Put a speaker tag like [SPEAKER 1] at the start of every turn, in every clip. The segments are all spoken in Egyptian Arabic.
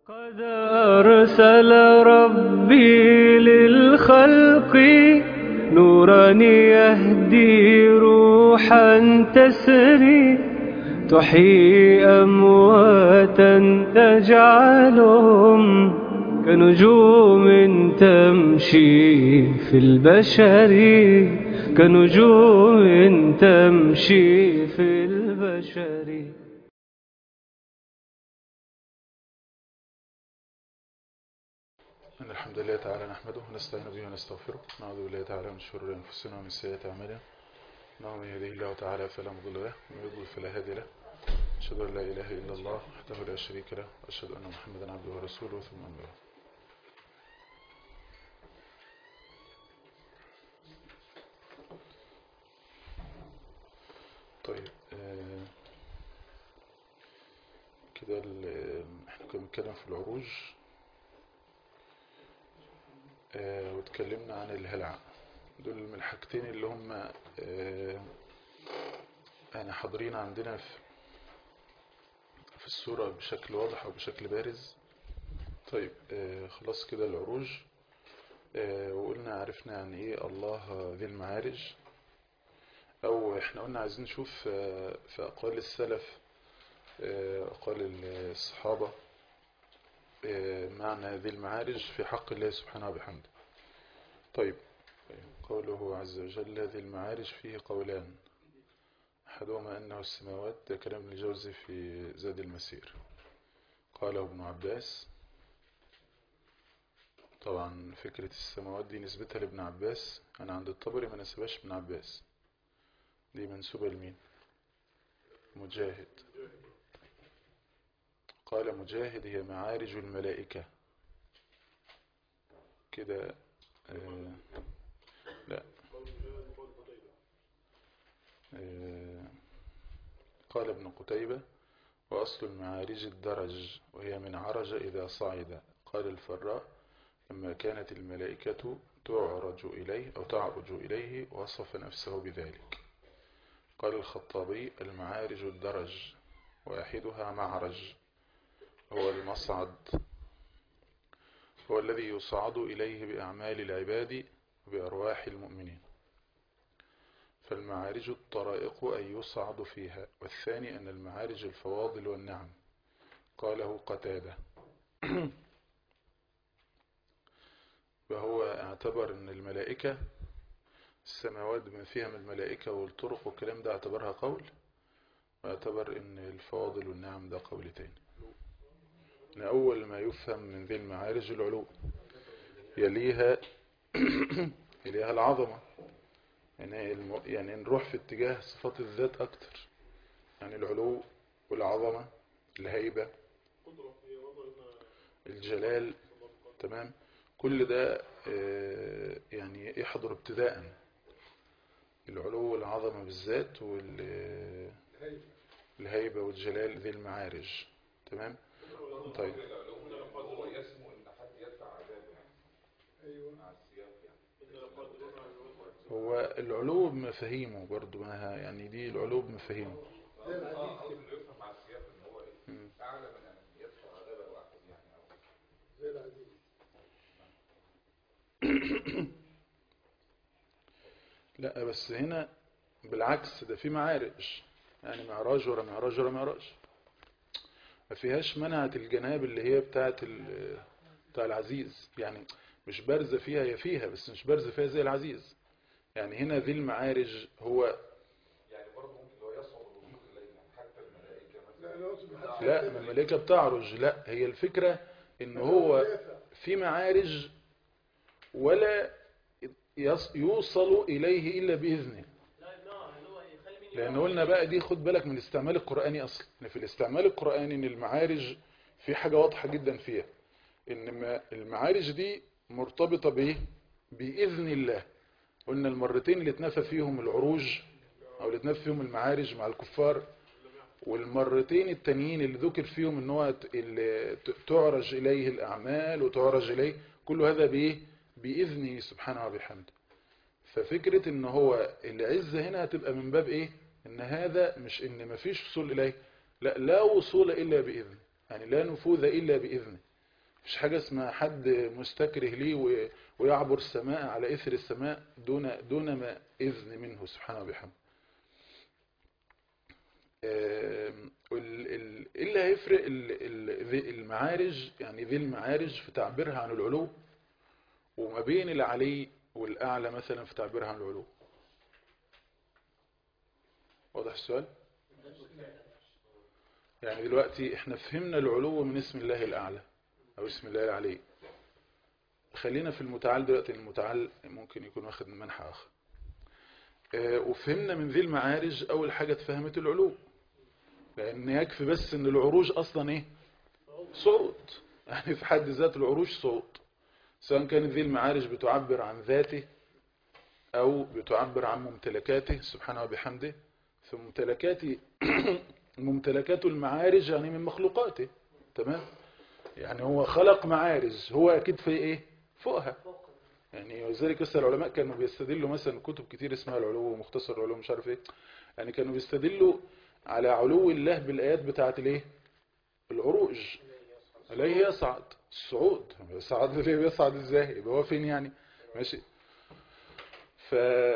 [SPEAKER 1] قد أرسل ربي للخلق نورا يهدي روحا تسري تحيي أمواتا تجعلهم كنجوم تمشي في البشر كنجوم تمشي في البشر
[SPEAKER 2] إن الحمد لله تعالى نحمده ونستعين به ونستغفره نعوذ بالله تعالى من شرور أنفسنا ومن سيئات أعمالنا إنه من يهده الله تعالى فلا مضل له ومن يضلل فلا هادي له أشهد أن لا إله إلا الله وحده لا شريك له وأشهد أن محمدا عبده ورسوله ثم أما بعد طيب آه، كده ال- احنا كنا بنتكلم في العروج آه، واتكلمنا عن الهلع دول من الحاجتين اللي هم آه، يعني حاضرين عندنا في في الصورة بشكل واضح أو بشكل بارز طيب آه، خلاص كده العروج آه، وقلنا عرفنا يعني ايه الله ذي المعارج او احنا قلنا عايزين نشوف آه، في اقوال السلف آه، اقوال الصحابة آه، معنى ذي المعارج في حق الله سبحانه وبحمده طيب قوله عز وجل ذي المعارج فيه قولان أحدهما أنه السماوات ده كلام الجوزي في زاد المسير قاله ابن عباس طبعا فكرة السماوات دي نسبتها لابن عباس أنا عند الطبري ما نسبهاش ابن عباس دي منسوبة لمين مجاهد قال مجاهد هي معارج الملائكة كده آه لا آه قال ابن قتيبة وأصل المعارج الدرج وهي من عرج إذا صعد قال الفراء لما كانت الملائكة تعرج إليه أو تعرج إليه وصف نفسه بذلك قال الخطابي المعارج الدرج واحدها معرج هو المصعد هو الذي يصعد إليه بأعمال العباد وبأرواح المؤمنين فالمعارج الطرائق أن يصعد فيها والثاني أن المعارج الفواضل والنعم قاله قتادة وهو اعتبر أن الملائكة السماوات بما فيها من الملائكة والطرق والكلام ده اعتبرها قول واعتبر أن الفواضل والنعم ده قول تاني أن أول ما يفهم من ذي المعارج العلو يليها يليها العظمة يعني, الم... يعني نروح في اتجاه صفات الذات أكتر يعني العلو والعظمة الهيبة الجلال تمام كل ده آه، يعني يحضر ابتداء العلو والعظمة بالذات والهيبة والجلال ذي المعارج تمام طيب
[SPEAKER 3] هو يسمو ان حد يدفع عذاب يعني مع السياق يعني
[SPEAKER 2] هو العلو بمفاهيمه برضو ما يعني دي العلو بمفاهيمه
[SPEAKER 3] اه قصد انه يفهم مع السياق ان هو ايه
[SPEAKER 2] مم.
[SPEAKER 3] اعلى من ان يدفع عذاب واحد يعني او
[SPEAKER 2] لا بس هنا بالعكس ده في معارج يعني معراج ورا معراج ورا معراج ما فيهاش منعة الجناب اللي هي بتاعت ال- بتاع العزيز يعني مش بارزة فيها هي فيها بس مش بارزة فيها زي العزيز يعني هنا ذي المعارج هو
[SPEAKER 3] يعني برضه ممكن لو يصعب الوجود اليه يعني حتى الملائكه مثلا
[SPEAKER 2] لا ما الملائكة بتعرج لا هي الفكرة ان هو في معارج ولا يص- يوصل إليه إلا بإذنه لأن قلنا بقى دي خد بالك من الاستعمال القرآني أصلا إن في الاستعمال القرآني إن المعارج في حاجة واضحة جدا فيها إن ما- المعارج دي مرتبطة بإيه بإذن الله قلنا المرتين اللي اتنفى فيهم العروج أو اللي اتنفى فيهم المعارج مع الكفار والمرتين التانيين اللي ذكر فيهم ان هو ت- اللي ت- تعرج إليه الأعمال وتعرج إليه كل هذا بإيه بإذنه سبحانه وبحمده ففكرة ان هو العزة هنا هتبقى من باب ايه ان هذا مش ان مفيش وصول اليه لا لا وصول الا باذنه يعني لا نفوذ الا باذنه مش حاجة اسمها حد مستكره ليه و- ويعبر السماء على إثر السماء دون دون ما إذن منه سبحانه وبحمده آم، وال- ال- إيه اللي هيفرق ال- ال- ذي المعارج يعني ذي المعارج في تعبيرها عن العلو وما بين العلي والأعلى مثلا في تعبيرها عن العلو واضح السؤال يعني دلوقتي احنا فهمنا العلو من اسم الله الأعلى أو اسم الله العلي خلينا في المتعال دلوقتي المتعال ممكن يكون واخد من منحى آخر آه، وفهمنا من ذي المعارج أول حاجة اتفهمت العلو لأن يكفي بس أن العروج أصلا إيه صوت يعني في حد ذات العروج صوت سواء كانت ذي المعارج بتعبر عن ذاته أو بتعبر عن ممتلكاته سبحانه وبحمده فممتلكات ممتلكات المعارج يعني من مخلوقاته تمام يعني هو خلق معارج هو أكيد في إيه فوقها يعني وذلك لسه العلماء كانوا بيستدلوا مثلا كتب كتير اسمها العلو ومختصر العلو مش عارف ايه يعني كانوا بيستدلوا على علو الله بالآيات بتاعت الايه العروج إليه يصعد الصعود يصعد ليه بيصعد ازاي يبقى هو فين يعني ماشي ف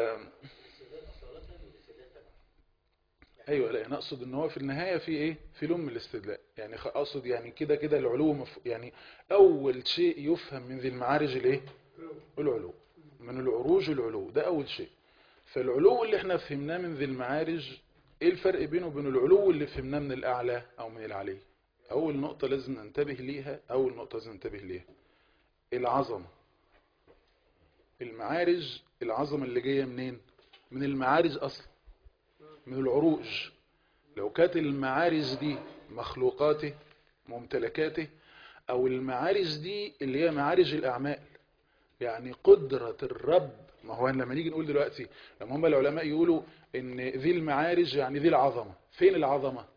[SPEAKER 2] ايوه لا انا اقصد ان هو في النهايه في ايه في لون من الاستدلال يعني خ- اقصد يعني كده كده العلو مف... يعني اول شيء يفهم من ذي المعارج الايه العلو من العروج العلو ده اول شيء فالعلو اللي احنا فهمناه من ذي المعارج ايه الفرق بينه وبين العلو اللي فهمناه من الاعلى او من العلي اول نقطه لازم ننتبه ليها اول نقطه لازم ننتبه ليها العظمه المعارج العظمه اللي جايه منين من المعارج اصلا من العروج لو كانت المعارج دي مخلوقاته ممتلكاته او المعارج دي اللي هي معارج الاعمال يعني قدرة الرب ما هو لما نيجي نقول دلوقتي لما هم العلماء يقولوا ان ذي المعارج يعني ذي العظمة فين العظمة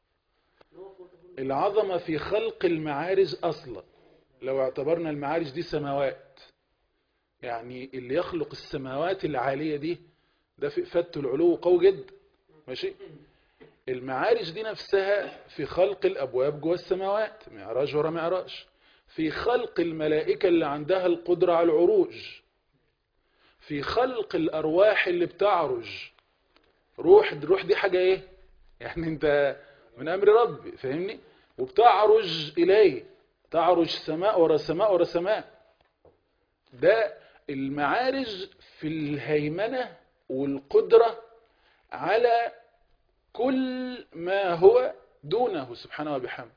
[SPEAKER 2] العظمة في خلق المعارج اصلا لو اعتبرنا المعارج دي سماوات يعني اللي يخلق السماوات العالية دي ده في فت العلو قوي جدا ماشي المعارج دي نفسها في خلق الابواب جوه السماوات معراج ورا معراج في خلق الملائكة اللي عندها القدرة على العروج في خلق الأرواح اللي بتعرج روح روح دي حاجة ايه يعني انت من أمر ربي فاهمني وبتعرج إليه تعرج سماء ورا سماء ورا سماء ده المعارج في الهيمنة والقدرة على كل ما هو دونه سبحانه وبحمده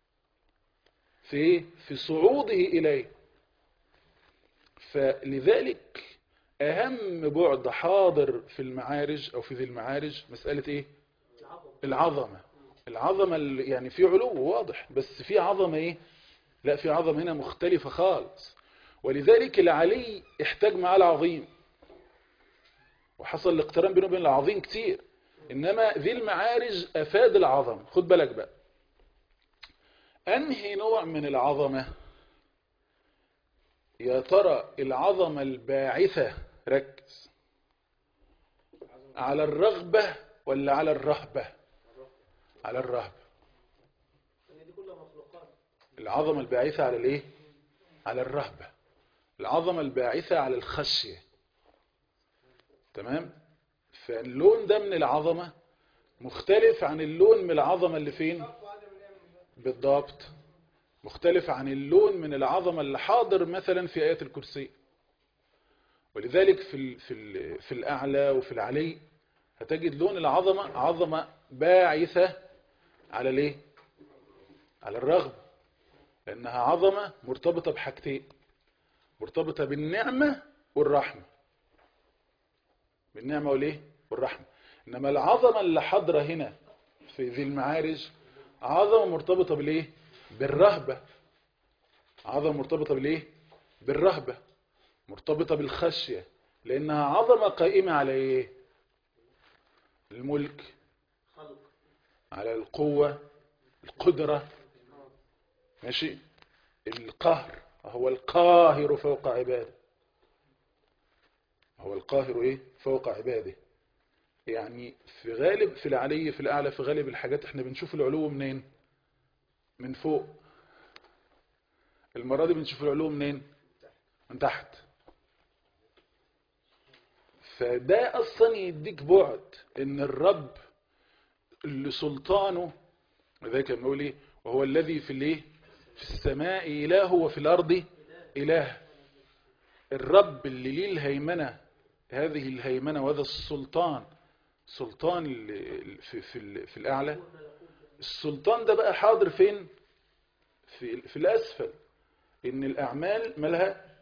[SPEAKER 2] في في صعوده إليه فلذلك أهم بعد حاضر في المعارج أو في ذي المعارج مسألة إيه العظمة العظمة اللي- يعني في علو واضح بس في عظمة إيه لا في عظمة هنا مختلفة خالص ولذلك العلي احتاج معاه العظيم وحصل الاقتران بينه وبين العظيم كتير إنما ذي المعارج أفاد العظمة خد بالك بقى أنهي نوع من العظمة يا ترى العظمة الباعثة ركز على الرغبة ولا على الرهبة على الرهبة العظمة الباعثة على الايه على الرهبة العظمة الباعثة على الخشية تمام فاللون ده من العظمة مختلف عن اللون من العظمة اللي فين بالضبط مختلف عن اللون من العظمة اللي حاضر مثلا في آيات الكرسي ولذلك في ال في ال في الأعلى وفي العلي هتجد لون العظمة عظمة باعثة على الايه على الرغبة لأنها عظمة مرتبطة بحاجتين مرتبطة بالنعمة والرحمة بالنعمة والايه والرحمة إنما العظمة اللي حاضرة هنا في ذي المعارج عظمة مرتبطة بالايه بالرهبة عظمة مرتبطة بالايه بالرهبة مرتبطة بالخشية لأنها عظمة قائمة على ايه الملك على القوة القدرة ماشي القهر هو القاهر فوق عباده هو القاهر ايه فوق عباده يعني في غالب في العلي في الأعلى في غالب الحاجات احنا بنشوف العلو منين من فوق المرة دي بنشوف العلو منين من تحت فده اصلا يديك بعد ان الرب اللي سلطانه ذلك بنقول ايه وهو الذي في الايه في السماء اله وفي الارض اله الرب اللي ليه الهيمنه هذه الهيمنه وهذا السلطان سلطان ال- في في ال- في الاعلى السلطان ده بقى حاضر فين في في الاسفل ان الاعمال مالها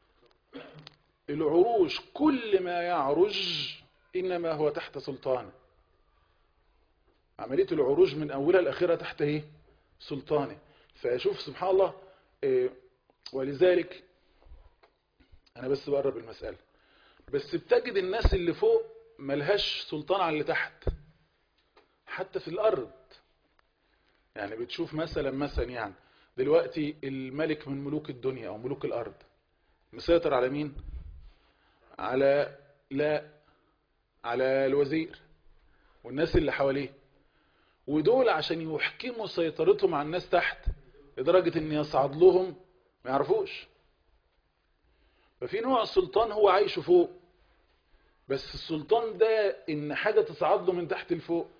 [SPEAKER 2] العروج كل ما يعرج انما هو تحت سلطانه عمليه العروج من اولها لاخرها تحت ايه سلطانه فشوف سبحان الله إيه، ولذلك انا بس بقرب المساله بس بتجد الناس اللي فوق ملهاش سلطان على اللي تحت حتى في الارض يعني بتشوف مثلا مثلا يعني دلوقتي الملك من ملوك الدنيا او ملوك الارض مسيطر على مين على لا على الوزير والناس اللي حواليه ودول عشان يحكموا سيطرتهم على الناس تحت لدرجة ان يصعد لهم ما يعرفوش ففي نوع سلطان هو عايشه فوق بس السلطان ده ان حاجة تصعد له من تحت لفوق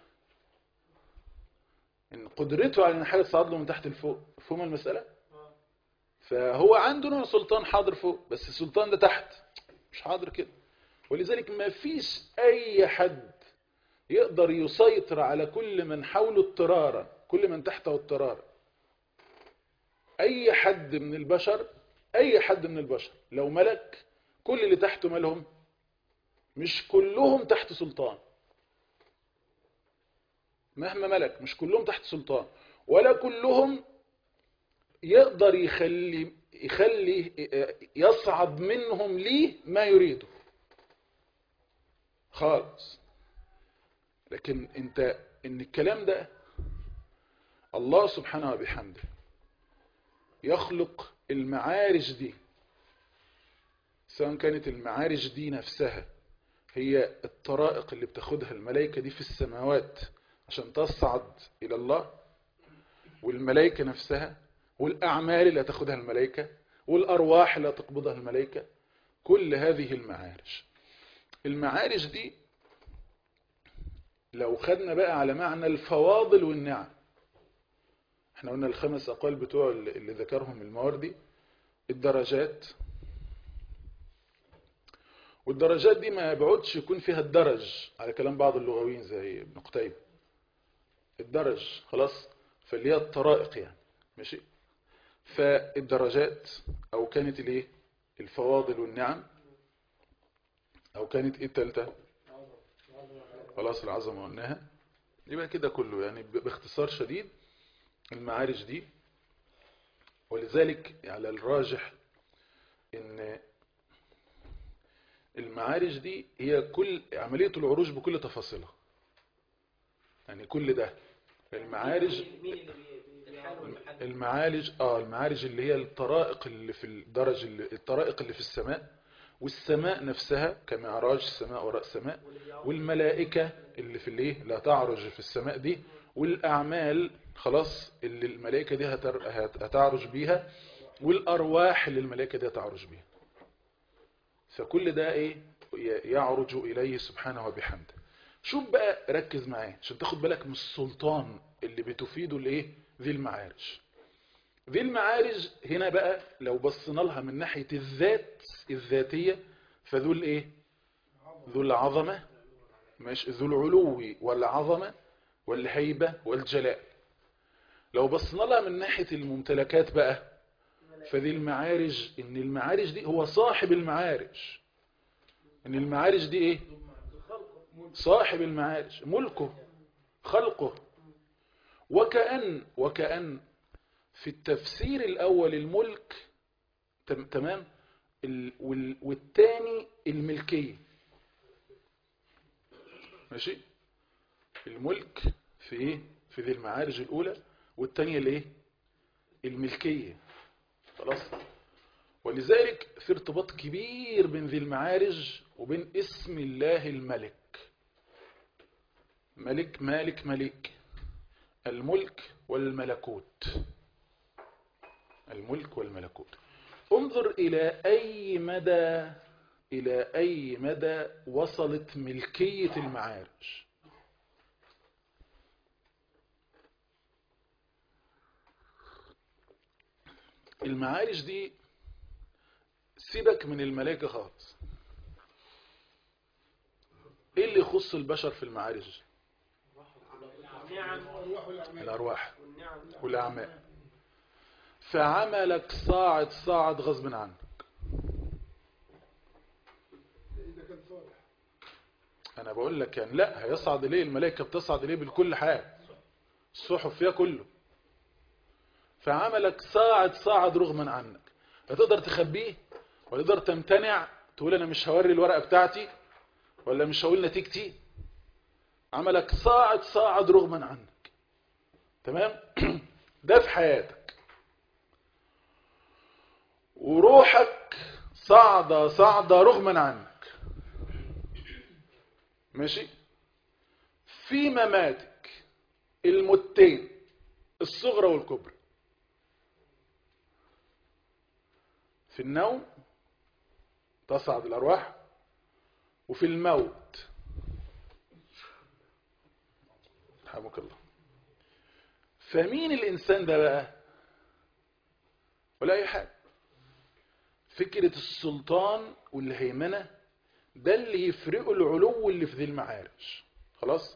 [SPEAKER 2] ان قدرته على ان حاجة تصعد له من تحت لفوق فهم المسألة فهو عنده نوع سلطان حاضر فوق بس السلطان ده تحت مش حاضر كده ولذلك ما فيش اي حد يقدر يسيطر على كل من حوله اضطرارا كل من تحته اضطرارا اي حد من البشر اي حد من البشر لو ملك كل اللي تحته مالهم مش كلهم تحت سلطان مهما ملك مش كلهم تحت سلطان ولا كلهم يقدر يخلي يخلي يصعد منهم ليه ما يريده خالص لكن انت ان الكلام ده الله سبحانه وبحمده يخلق المعارج دي سواء كانت المعارج دي نفسها هي الطرائق اللي بتاخدها الملائكة دي في السماوات عشان تصعد إلى الله والملائكة نفسها والأعمال اللي هتاخدها الملائكة والأرواح اللي هتقبضها الملائكة كل هذه المعارج المعارج دي لو خدنا بقى على معنى الفواضل والنعم احنا قلنا الخمس أقوال بتوع اللي ذكرهم المواردي الدرجات والدرجات دي ما يبعدش يكون فيها الدرج على كلام بعض اللغويين زي ابن قتيبة الدرج خلاص فاللي هي الطرائق يعني ماشي فالدرجات او كانت الايه الفواضل والنعم او كانت ايه التالتة خلاص العظمة قلناها يبقى كده كله يعني باختصار شديد المعارج دي ولذلك على الراجح ان المعارج دي هي كل عملية العروج بكل تفاصيلها يعني كل ده المعارج المعارج اه المعارج اللي هي الطرائق اللي في الدرج اللي الطرائق اللي في السماء والسماء نفسها كمعراج السماء وراء السماء والملائكة اللي في الايه لا تعرج في السماء دي والأعمال خلاص اللي الملائكة دي هتر... هتعرج بيها والأرواح اللي الملائكة دي هتعرج بيها فكل ده ايه يعرج إليه سبحانه وبحمده شوف بقى ركز معايا عشان تاخد بالك من السلطان اللي بتفيده الايه ذي المعارج ذي المعارج هنا بقى لو بصينا لها من ناحية الذات الذاتية فذو الايه ذو العظمة مش ذو العلو والعظمة والهيبة والجلال لو بصينا لها من ناحية الممتلكات بقى فذي المعارج ان المعارج دي هو صاحب المعارج ان المعارج دي ايه صاحب المعارج ملكه خلقه وكأن وكأن في التفسير الأول الملك تمام والتاني الملكية ماشي الملك في ايه في ذي المعارج الأولى والتانية الايه الملكية خلاص ولذلك في ارتباط كبير بين ذي المعارج وبين اسم الله الملك ملك مالك ملك الملك والملكوت الملك والملكوت انظر إلى أي مدى إلى أي مدى وصلت ملكية المعارج المعارج دي سيبك من الملائكة خالص ايه اللي يخص البشر في المعارج الارواح والاعمال فعملك صاعد صاعد غصب عنك انا بقول لك يعني لا هيصعد اليه الملائكة بتصعد اليه بالكل حال الصحف فيها كله فعملك صاعد صاعد رغما عنك هتقدر تخبيه ولا تقدر تمتنع تقول انا مش هوري الورقة بتاعتي ولا مش هقول نتيجتي عملك صاعد صاعد رغما عنك تمام ده في حياتك وروحك صعدة صعدة رغما عنك ماشي في مماتك المتين الصغرى والكبرى في النوم تصعد الأرواح وفي الموت رحمك الله فمين الإنسان ده بقى ولا أي حاجة فكرة السلطان والهيمنة ده اللي يفرقه العلو اللي في ذي المعارج خلاص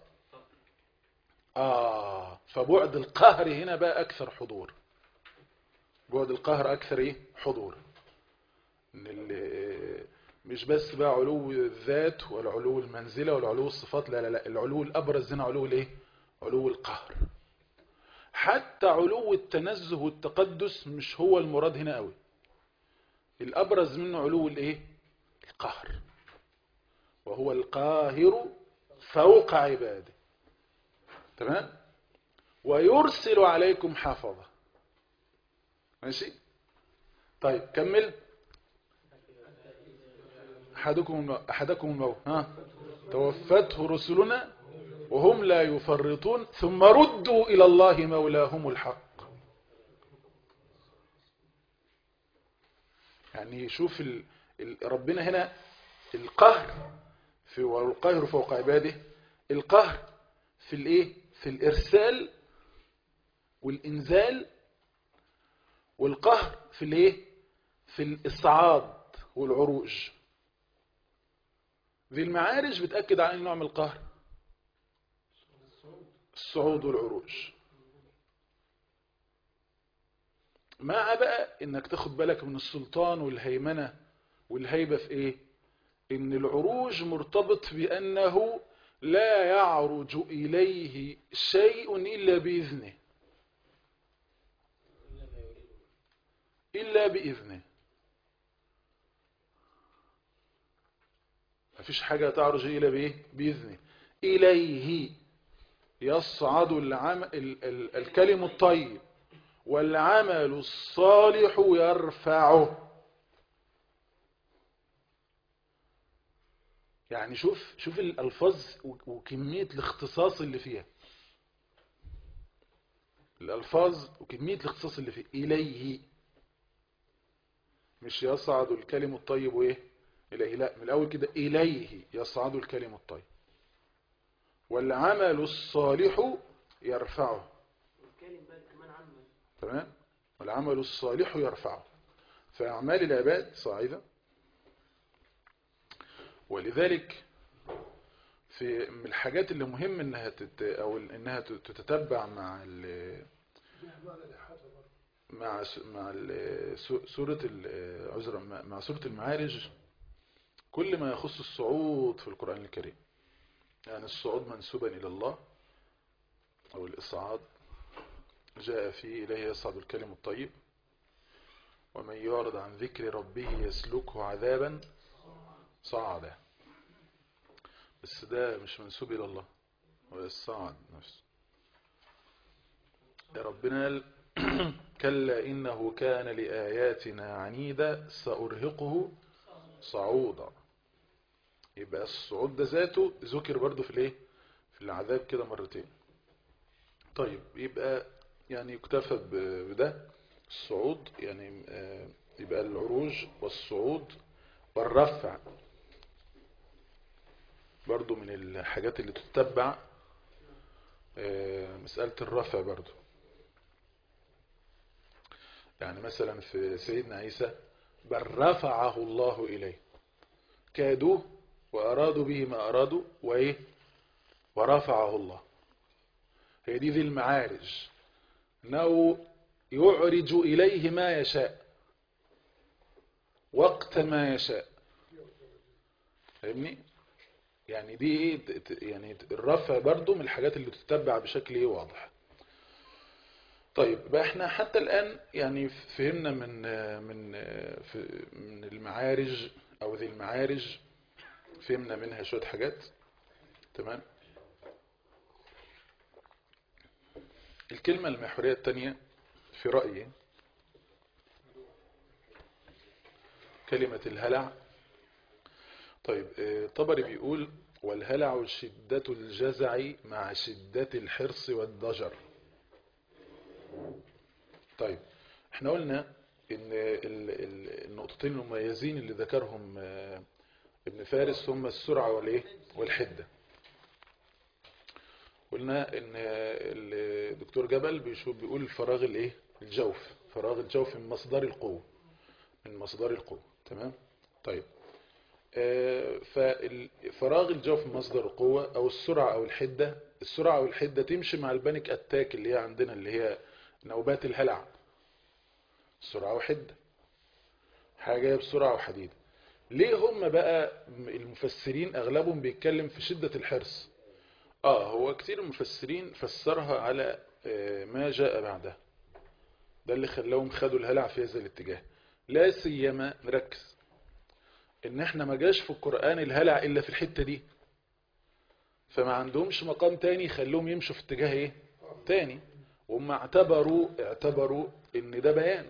[SPEAKER 2] آه فبعد القهر هنا بقى أكثر حضور بعد القهر أكثر إيه حضور إن اللي مش بس بقى علو الذات ولا علو المنزلة ولا علو الصفات لا لا لا العلو الأبرز هنا علو الايه علو القهر حتى علو التنزه والتقدس مش هو المراد هنا قوي الأبرز منه علو الايه القهر وهو القاهر فوق عباده تمام ويرسل عليكم حافظة ماشي طيب كمل أحدكم الموت أحدكم الموت ها توفته رسلنا وهم لا يفرطون ثم ردوا إلى الله مولاهم الحق يعني شوف ال... ال... ربنا هنا القهر في والقهر فوق عباده القهر في الايه في الارسال والانزال والقهر في الايه في الاصعاد والعروج ذي المعارج بتأكد على نوع من القهر الصعود والعروج مع بقى انك تاخد بالك من السلطان والهيمنة والهيبة في ايه ان العروج مرتبط بانه لا يعرج اليه شيء الا باذنه الا باذنه مفيش حاجة تعرج إلى بإيه؟ بإذنه إليه يصعد العم... ال... ال... الكلم الطيب والعمل الصالح يرفعه يعني شوف شوف الألفاظ وكمية الاختصاص اللي فيها الألفاظ وكمية الاختصاص اللي فيها إليه مش يصعد الكلم الطيب وإيه إليه لا من الأول كده إليه يصعد الكلم الطيب والعمل الصالح يرفعه تمام والعمل الصالح يرفعه فأعمال العباد صاعدة ولذلك في من الحاجات اللي مهم انها تت او انها تتتبع مع ال مع مع ال سوره عذرا مع سوره المعارج كل ما يخص الصعود في القرآن الكريم يعني الصعود منسوبا إلى الله أو الإصعاد جاء فيه إليه يصعد الكلم الطيب ومن يعرض عن ذكر ربه يسلكه عذابا صعدا بس ده مش منسوب إلى الله هو الصعد نفسه ربنا قال كلا إنه كان لآياتنا عنيدا سأرهقه صعودا يبقى الصعود ده ذاته ذكر برضو في الايه في العذاب كده مرتين طيب يبقى يعني يكتفى بده الصعود يعني آه، يبقى العروج والصعود والرفع برضو من الحاجات اللي تتبع آه، مسألة الرفع برضو يعني مثلا في سيدنا عيسى بل رفعه الله إليه كادوه وأرادوا به ما أرادوا وإيه ورفعه الله هي دي ذي المعارج أنه يعرج إليه ما يشاء وقت ما يشاء فاهمني يعني دي ايه ت- ت- يعني الرفع برضو من الحاجات اللي تتبع بشكل ايه واضح طيب بقى احنا حتى الآن يعني فهمنا من من في- من المعارج او ذي المعارج فهمنا منها شوية حاجات تمام الكلمة المحورية الثانية في رأيي كلمة الهلع طيب آه، طبري بيقول والهلع شدة الجزع مع شدة الحرص والضجر طيب احنا قلنا ان ال- ال- النقطتين المميزين اللي ذكرهم آه، ابن فارس هم السرعة والايه والحدة قلنا ان الدكتور جبل بيشوف بيقول فراغ الايه الجوف فراغ الجوف من مصدر القوة من مصدر القوة تمام طيب آه، ففراغ الجوف من مصدر القوة او السرعة او الحدة السرعة او الحدة تمشي مع البانيك اتاك اللي هي عندنا اللي هي نوبات الهلع سرعة وحدة حاجة بسرعة وحديد ليه هم بقى المفسرين اغلبهم بيتكلم في شدة الحرص اه هو كتير المفسرين فسرها على آه، ما جاء بعدها ده اللي خلاهم خدوا الهلع في هذا الاتجاه لا سيما نركز ان احنا ما جاش في القرآن الهلع الا في الحتة دي فما عندهمش مقام تاني يخلوهم يمشوا في اتجاه ايه تاني وهم اعتبروا اعتبروا ان ده بيان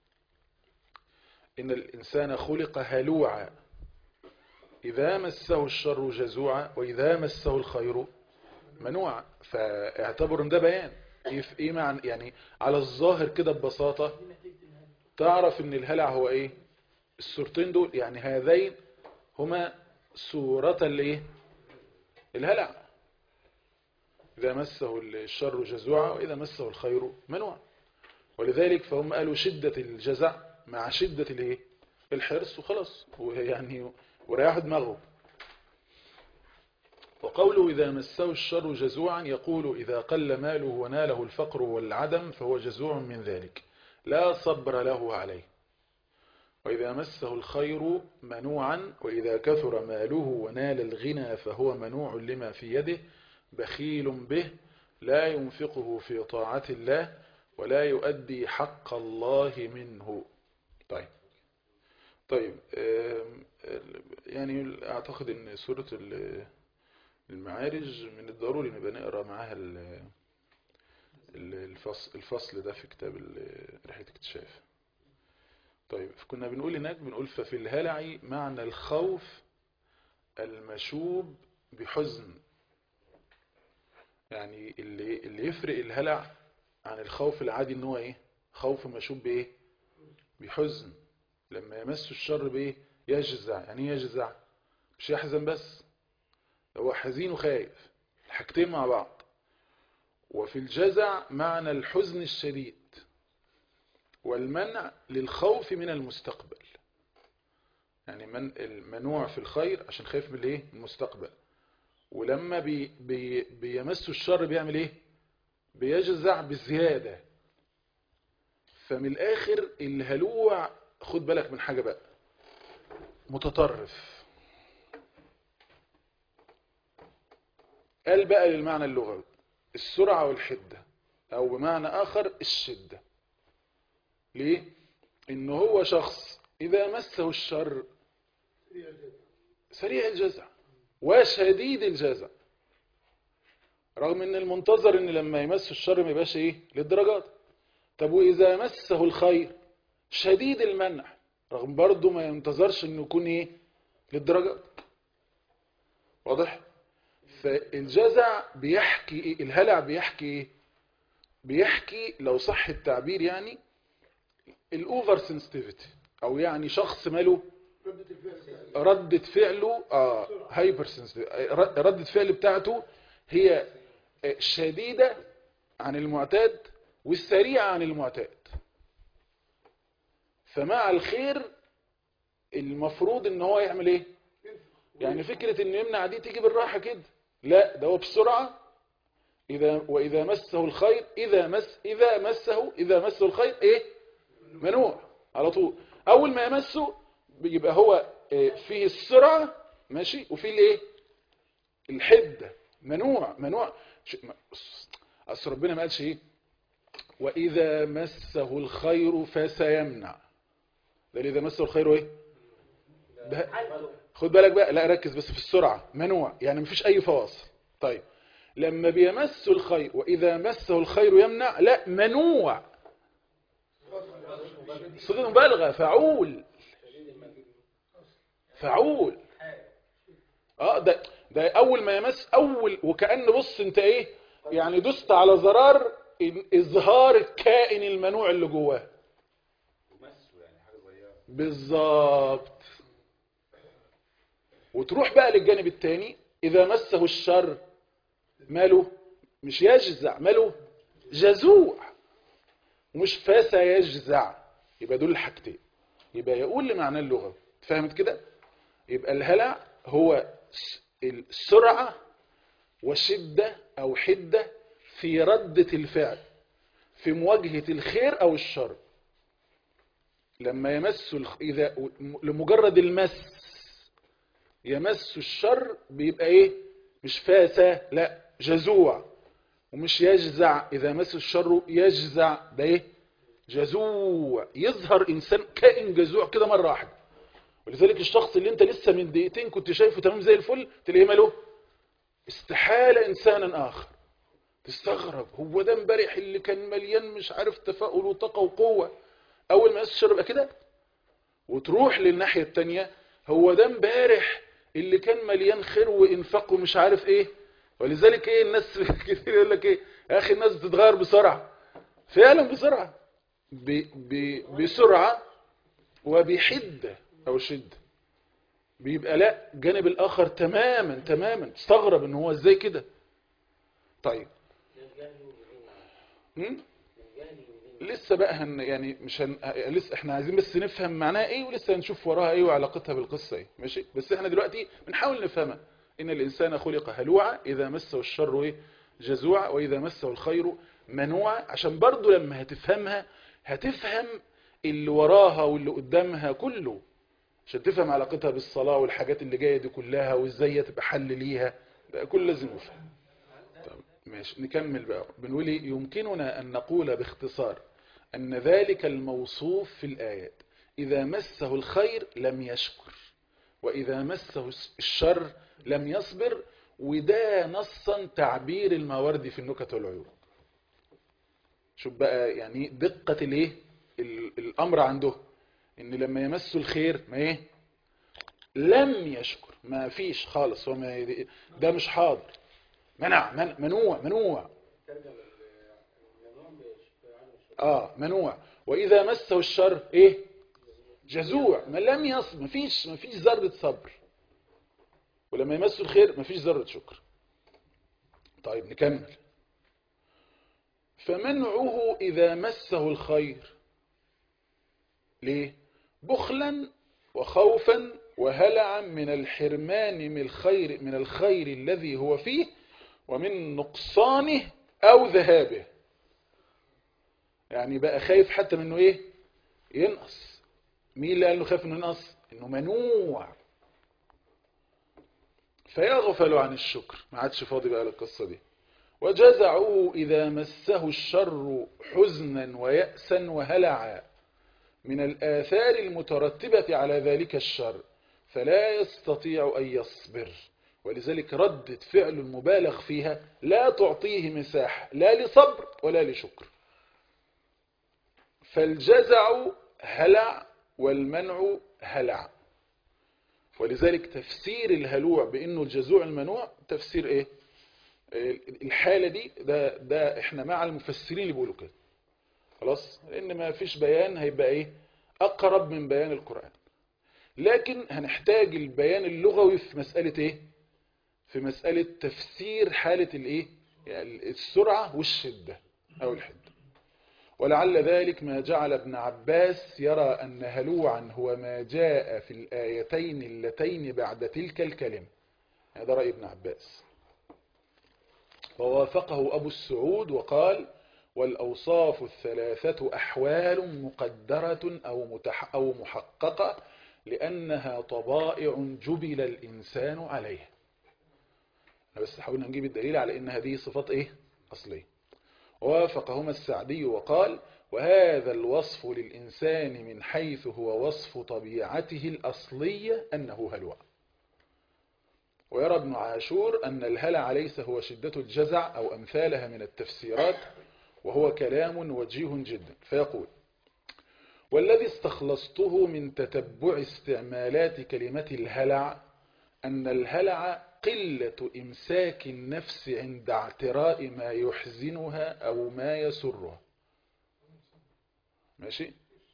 [SPEAKER 2] ان الانسان خلق هلوعا اذا مسه الشر جزوعا واذا مسه الخير منوعا فاعتبروا ان ده بيان ايه في- ايه معنى يعني على الظاهر كده ببساطة تعرف ان الهلع هو ايه الصورتين دول يعني هذين هما صورة الايه الهلع إذا مسه الشر جزوعا وإذا مسه الخير منوعا ولذلك فهم قالوا شدة الجزع مع شدة الايه الحرص وخلاص ويعني وريحوا دماغهم وقوله إذا مسه الشر جزوعا يقول إذا قل ماله وناله الفقر والعدم فهو جزوع من ذلك لا صبر له عليه وإذا مسه الخير منوعا وإذا كثر ماله ونال الغنى فهو منوع لما في يده بخيل به لا ينفقه في طاعة الله ولا يؤدي حق الله منه طيب طيب آم، يعني أعتقد أن سورة ال- المعارج من الضروري نبقى نقرأ معاها ال- ال- الفصل, الفصل ده في كتاب ال- رحلة اكتشاف طيب كنا بنقول هناك بنقول ففي الهلع معنى الخوف المشوب بحزن يعني اللي, اللي يفرق الهلع عن الخوف العادي ان هو ايه خوف مشوب بايه بحزن لما يمس الشر بايه يجزع يعني ايه يجزع مش يحزن بس هو حزين وخايف الحاجتين مع بعض وفي الجزع معنى الحزن الشديد والمنع للخوف من المستقبل يعني من المنوع في الخير عشان خايف من الايه المستقبل ولما بي بي بيمس الشر بيعمل ايه بيجزع بزيادة فمن الاخر الهلوع خد بالك من حاجة بقى متطرف قال بقى للمعنى اللغوي السرعة والحدة او بمعنى اخر الشدة ليه ان هو شخص اذا مسه الشر سريع الجزع وشديد الجزع رغم ان المنتظر ان لما يمس الشر ما يبقاش ايه للدرجات طب واذا مسه الخير شديد المنع رغم برضه ما ينتظرش انه يكون ايه للدرجات واضح فالجزع بيحكي ايه الهلع بيحكي ايه بيحكي لو صح التعبير يعني الاوفر سنسيتيفيتي او يعني شخص ماله ردة فعله اه هايبر ردة فعل بتاعته هي آه، شديدة عن المعتاد والسريعة عن المعتاد فمع الخير المفروض ان هو يعمل ايه يعني فكرة انه يمنع دي تيجي بالراحة كده لا ده هو بسرعة إذا وإذا مسه الخير إذا مس إذا مسه إذا مسه الخير إيه منوع على طول أول ما يمسه بيبقى هو آه، فيه السرعة ماشي وفيه الإيه الحدة منوع منوع ش- ما- أصل ربنا ما قالش إيه وإذا مسه الخير فسيمنع ده اللي إذا مسه الخير إيه ده خد بالك بقى لا ركز بس في السرعة منوع يعني مفيش أي فواصل طيب لما بيمس الخير وإذا مسه الخير يمنع لا منوع صيغة مبالغة فعول فعول اه ده ده اول ما يمس اول وكأن بص انت ايه يعني دست على زرار إن- اظهار الكائن المنوع اللي جواه بالظبط وتروح بقى للجانب الثاني اذا مسه الشر ماله مش يجزع ماله جزوع ومش فسيجزع يبقى دول الحاجتين يبقى يقول لمعنى اللغة فهمت كده يبقى الهلع هو س- السرعة وشدة أو حدة في ردة الفعل في مواجهة الخير أو الشر لما يمس الخ... إذا لمجرد المس يمس الشر بيبقى إيه مش فاسة لا جزوع ومش يجزع إذا مس الشر يجزع ده إيه جزوع يظهر إنسان كائن جزوع كده مرة واحدة ولذلك الشخص اللي انت لسه من دقيقتين كنت شايفه تمام زي الفل تلاقيه ماله استحالة إنسانا آخر تستغرب هو ده امبارح اللي كان مليان مش عارف تفاؤل وطاقة وقوة أول ما يمس الشر يبقى كده وتروح للناحية التانية هو ده امبارح اللي كان مليان خير وإنفاق ومش عارف إيه ولذلك إيه الناس كتير يقول لك إيه يا أخي الناس بتتغير بسرعة فعلا بسرعة ب ب بسرعة وبحدة أو شدة بيبقى لا جانب الآخر تماما تماما استغرب ان هو ازاي كده طيب هم؟ لسه بقى هن يعني مش هن... لسه احنا عايزين بس نفهم معناها ايه ولسه هنشوف وراها ايه وعلاقتها بالقصة ايه ماشي بس احنا دلوقتي بنحاول نفهمها ان الانسان خلق هلوعا اذا مسه الشر ايه جزوعا واذا مسه الخير منوعا عشان برضو لما هتفهمها هتفهم اللي وراها واللي قدامها كله عشان تفهم علاقتها بالصلاة والحاجات اللي جاية دي كلها وازاي تبقى حل ليها ده كل لازم يفهم طب ماشي نكمل بقى بنقول إيه؟ يمكننا أن نقول باختصار أن ذلك الموصوف في الآيات إذا مسه الخير لم يشكر وإذا مسه الشر لم يصبر وده نصا تعبير المواردي في النكت والعيوب شوف بقى يعني دقة الايه ال- الأمر عنده ان لما يمسوا الخير ما ايه لم يشكر ما فيش خالص هو ما يد- ده مش حاضر منع من منوع منوع اه منوع واذا مسه الشر ايه جزوع ما لم يصبر ما فيش ما فيش ذره صبر ولما يمسه الخير ما فيش ذره شكر طيب نكمل فمنعه اذا مسه الخير ليه بخلا وخوفا وهلعا من الحرمان من الخير من الخير الذي هو فيه ومن نقصانه او ذهابه يعني بقى خايف حتى منه ايه ينقص مين اللي قال له خايف انه ينقص انه منوع فيغفل عن الشكر ما عادش فاضي بقى للقصه دي وجزعه اذا مسه الشر حزنا ويأسا وهلعا من الآثار المترتبة على ذلك الشر فلا يستطيع أن يصبر ولذلك ردة فعل المبالغ فيها لا تعطيه مساحة لا لصبر ولا لشكر فالجزع هلع والمنع هلع ولذلك تفسير الهلوع بأنه الجزوع المنوع تفسير ايه الحالة دي ده, ده احنا مع المفسرين اللي بيقولوا كده خلاص لان ما فيش بيان هيبقى ايه اقرب من بيان القرآن لكن هنحتاج البيان اللغوي في مسألة ايه في مسألة تفسير حالة الايه يعني السرعة والشدة او الحدة ولعل ذلك ما جعل ابن عباس يرى أن هلوعا هو ما جاء في الآيتين اللتين بعد تلك الكلمة هذا رأي ابن عباس ووافقه أبو السعود وقال والأوصاف الثلاثة أحوال مقدرة أو, متح أو محققة لأنها طبائع جبل الإنسان عليها بس حاولنا نجيب الدليل على أن هذه صفات إيه أصلية ووافقهما السعدي وقال وهذا الوصف للإنسان من حيث هو وصف طبيعته الأصلية أنه هلوع ويرى ابن عاشور أن الهلع ليس هو شدة الجزع أو أمثالها من التفسيرات وهو كلام وجيه جدا فيقول والذي استخلصته من تتبع استعمالات كلمة الهلع أن الهلع قلة إمساك النفس عند اعتراء ما يحزنها أو ما يسرها ماشي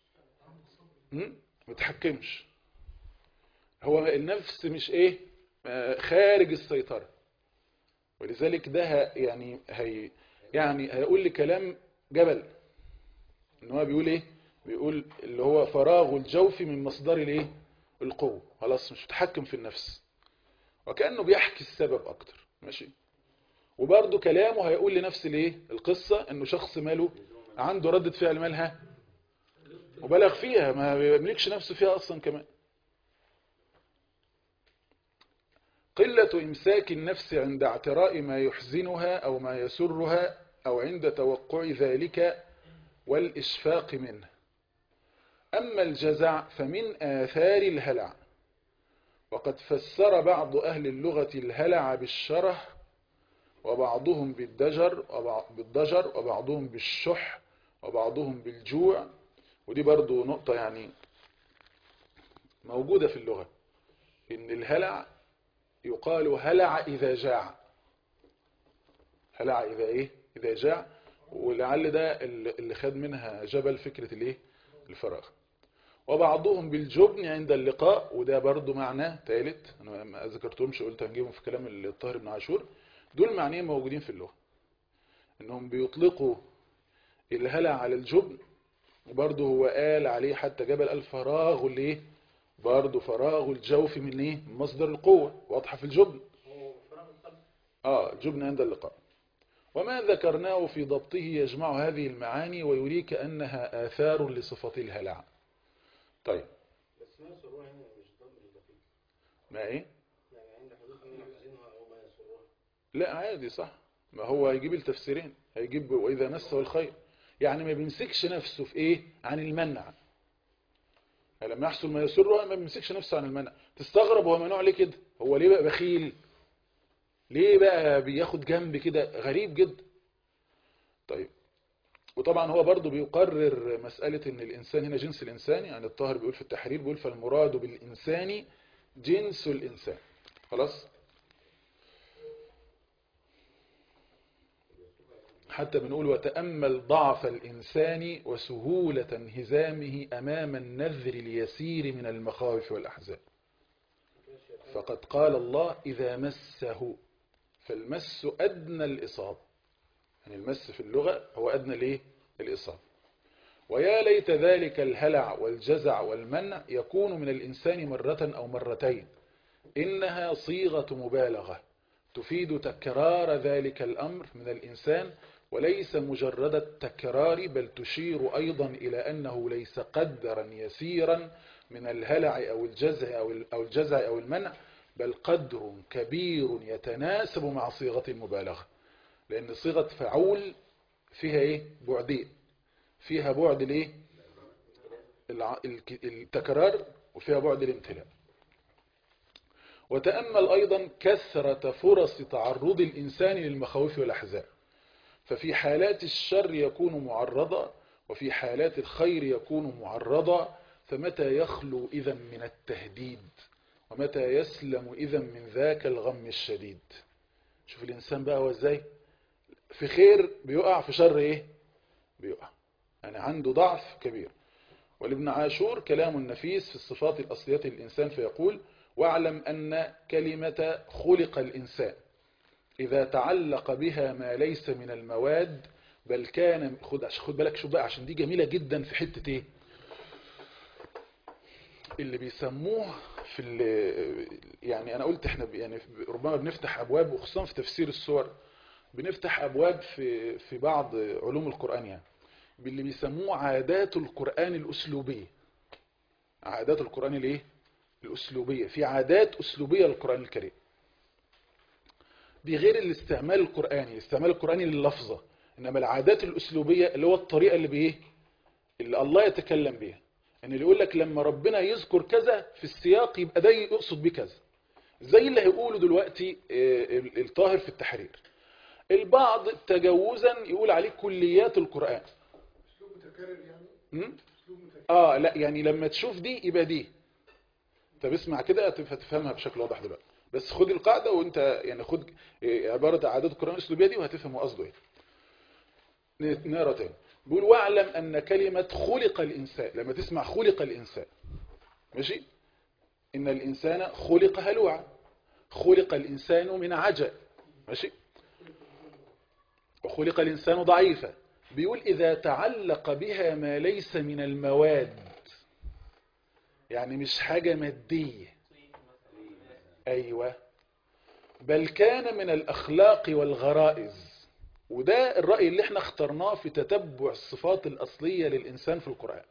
[SPEAKER 2] متحكمش هو النفس مش ايه خارج السيطرة ولذلك ده يعني هي يعني هيقول لي كلام جبل ان هو بيقول ايه بيقول اللي هو فراغ الجوف من مصدر الايه القوة خلاص مش متحكم في النفس وكأنه بيحكي السبب اكتر ماشي وبرضه كلامه هيقول لنفس الايه القصة انه شخص ماله عنده ردة فعل مالها وبلغ فيها ما بيملكش نفسه فيها اصلا كمان قلة إمساك النفس عند اعتراء ما يحزنها أو ما يسرها أو عند توقع ذلك والإشفاق منه أما الجزع فمن آثار الهلع وقد فسر بعض أهل اللغة الهلع بالشره وبعضهم بالدجر بالضجر وبعضهم بالشح وبعضهم بالجوع ودي برضو نقطة يعني موجودة في اللغة إن الهلع يقال هلع إذا جاع هلع إذا إيه إذا جاع ولعل ده اللي خد منها جبل فكرة الإيه الفراغ وبعضهم بالجبن عند اللقاء وده برضو معناه ثالث أنا ما ذكرتهمش قلت هنجيبهم في كلام الطاهر بن عاشور دول معنيين موجودين في اللغة إنهم بيطلقوا الهلع على الجبن وبرضه هو قال عليه حتى جبل الفراغ اللي ايه برضه فراغ الجوف من ايه من مصدر القوة واضحة في الجبن اه الجبن عند اللقاء وما ذكرناه في ضبطه يجمع هذه المعاني ويريك أنها آثار لصفة الهلع طيب
[SPEAKER 4] بس ما يسرها هنا مش ضمن الدقيق
[SPEAKER 2] ما ايه
[SPEAKER 4] يعني عند حدوث ما يحزنها او ما يسرها
[SPEAKER 2] لا عادي صح ما هو هيجيب التفسيرين هيجيب وإذا مسه الخير يعني ما بيمسكش نفسه في ايه عن المنع يعني لما يحصل ما يسره ما بيمسكش نفسه عن المنع تستغرب هو منوع ليه كده هو ليه بقى بخيل ليه بقى بياخد جنب كده غريب جدا طيب وطبعا هو برضو بيقرر مسألة ان الانسان هنا جنس الانسان يعني الطاهر بيقول في التحرير بيقول فالمراد بالانسان جنس الانسان خلاص حتى بنقول وتأمل ضعف الإنسان وسهولة انهزامه أمام النذر اليسير من المخاوف والأحزان فقد قال الله إذا مسه فالمس أدنى الإصاب يعني المس في اللغة هو أدنى ليه الإصاب ويا ليت ذلك الهلع والجزع والمنع يكون من الإنسان مرة أو مرتين إنها صيغة مبالغة تفيد تكرار ذلك الأمر من الإنسان وليس مجرد التكرار بل تشير أيضا إلى أنه ليس قدرا يسيرا من الهلع أو الجزع أو الجزع أو المنع بل قدر كبير يتناسب مع صيغة المبالغة لأن صيغة فعول فيها إيه؟ بعدين فيها بعد الإيه؟ التكرار وفيها بعد الامتلاء وتأمل أيضا كثرة فرص تعرض الإنسان للمخاوف والأحزان ففي حالات الشر يكون معرضا وفي حالات الخير يكون معرضا فمتى يخلو إذا من التهديد ومتى يسلم إذا من ذاك الغم الشديد شوف الإنسان بقى هو ازاي في خير بيقع في شر ايه بيقع يعني عنده ضعف كبير ولابن عاشور كلام نفيس في الصفات الأصلية للإنسان فيقول واعلم أن كلمة خلق الإنسان إذا تعلق بها ما ليس من المواد بل كان خد خد بالك شو بقى عشان دي جميلة جدا في حتة ايه اللي بيسموه في ال- يعني انا قلت احنا ب- يعني ربما بنفتح ابواب وخصوصا في تفسير السور بنفتح ابواب في في بعض علوم القرآن يعني باللي بيسموه عادات القرآن الأسلوبية عادات القرآن الايه الأسلوبية في عادات أسلوبية للقرآن الكريم دي غير الاستعمال القرآني الاستعمال القرآني لللفظة إنما العادات الأسلوبية اللي هو الطريقة اللي بإيه اللي الله يتكلم بيها إن اللي يقول لك لما ربنا يذكر كذا في السياق يبقى ده يقصد بيه كذا زي اللي هيقوله دلوقتي آه، الطاهر في التحرير البعض تجوزا يقول عليه كليات القرآن
[SPEAKER 5] اسلوب متكرر يعني
[SPEAKER 2] م?
[SPEAKER 5] اسلوب متكرر
[SPEAKER 2] اه لا يعني لما تشوف دي يبقى دي طب اسمع كده هتف- هتفهمها بشكل واضح دلوقتي بس خد القاعدة وانت يعني خد إيه، عبارة عادات القرآن الأسلوبية دي وهتفهم هو قصده ايه ن- نقرا تاني بيقول واعلم أن كلمة خلق الإنسان لما تسمع خلق الإنسان ماشي إن الإنسان خلق هلوعا خلق الإنسان من عجل ماشي وخلق الإنسان ضعيفا بيقول إذا تعلق بها ما ليس من المواد يعني مش حاجة مادية أيوة بل كان من الأخلاق والغرائز وده الرأي اللي احنا اخترناه في تتبع الصفات الأصلية للإنسان في القرآن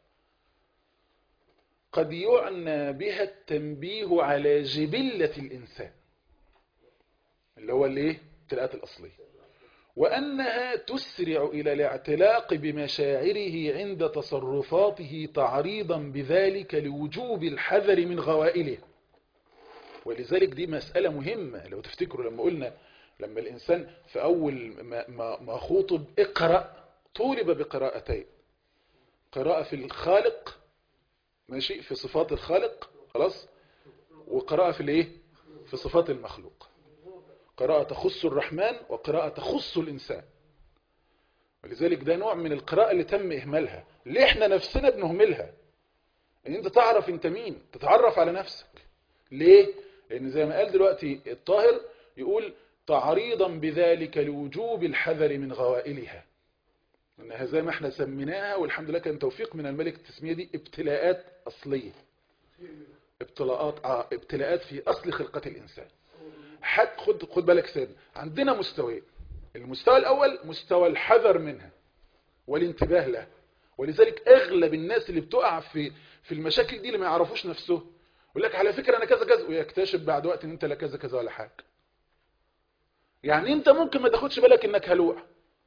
[SPEAKER 2] قد يعنى بها التنبيه على جبلة الإنسان اللي هو الايه التلاءات الأصلية وأنها تسرع إلى الاعتلاق بمشاعره عند تصرفاته تعريضا بذلك لوجوب الحذر من غوائله ولذلك دي مسألة مهمة لو تفتكروا لما قلنا لما الإنسان في أول ما, ما, ما خوطب اقرأ طولب بقراءتين قراءة في الخالق ماشي في صفات الخالق خلاص وقراءة في الايه في صفات المخلوق قراءة تخص الرحمن وقراءة تخص الإنسان ولذلك ده نوع من القراءة اللي تم إهمالها ليه احنا نفسنا بنهملها ان انت تعرف انت مين تتعرف على نفسك ليه لان زي ما قال دلوقتي الطاهر يقول تعريضا بذلك لوجوب الحذر من غوائلها انها زي ما احنا سميناها والحمد لله كان توفيق من الملك التسمية دي ابتلاءات أصلية ابتلاءات آه ابتلاءات في أصل خلقة الإنسان حد خد خد بالك سيدنا عندنا مستويين المستوى الأول مستوى الحذر منها والانتباه لها ولذلك أغلب الناس اللي بتقع في في المشاكل دي اللي ما يعرفوش نفسه يقول لك على فكرة أنا كذا كذا ويكتشف بعد وقت إن أنت لا كذا كذا ولا حاجة يعني أنت ممكن ما تاخدش بالك إنك هلوع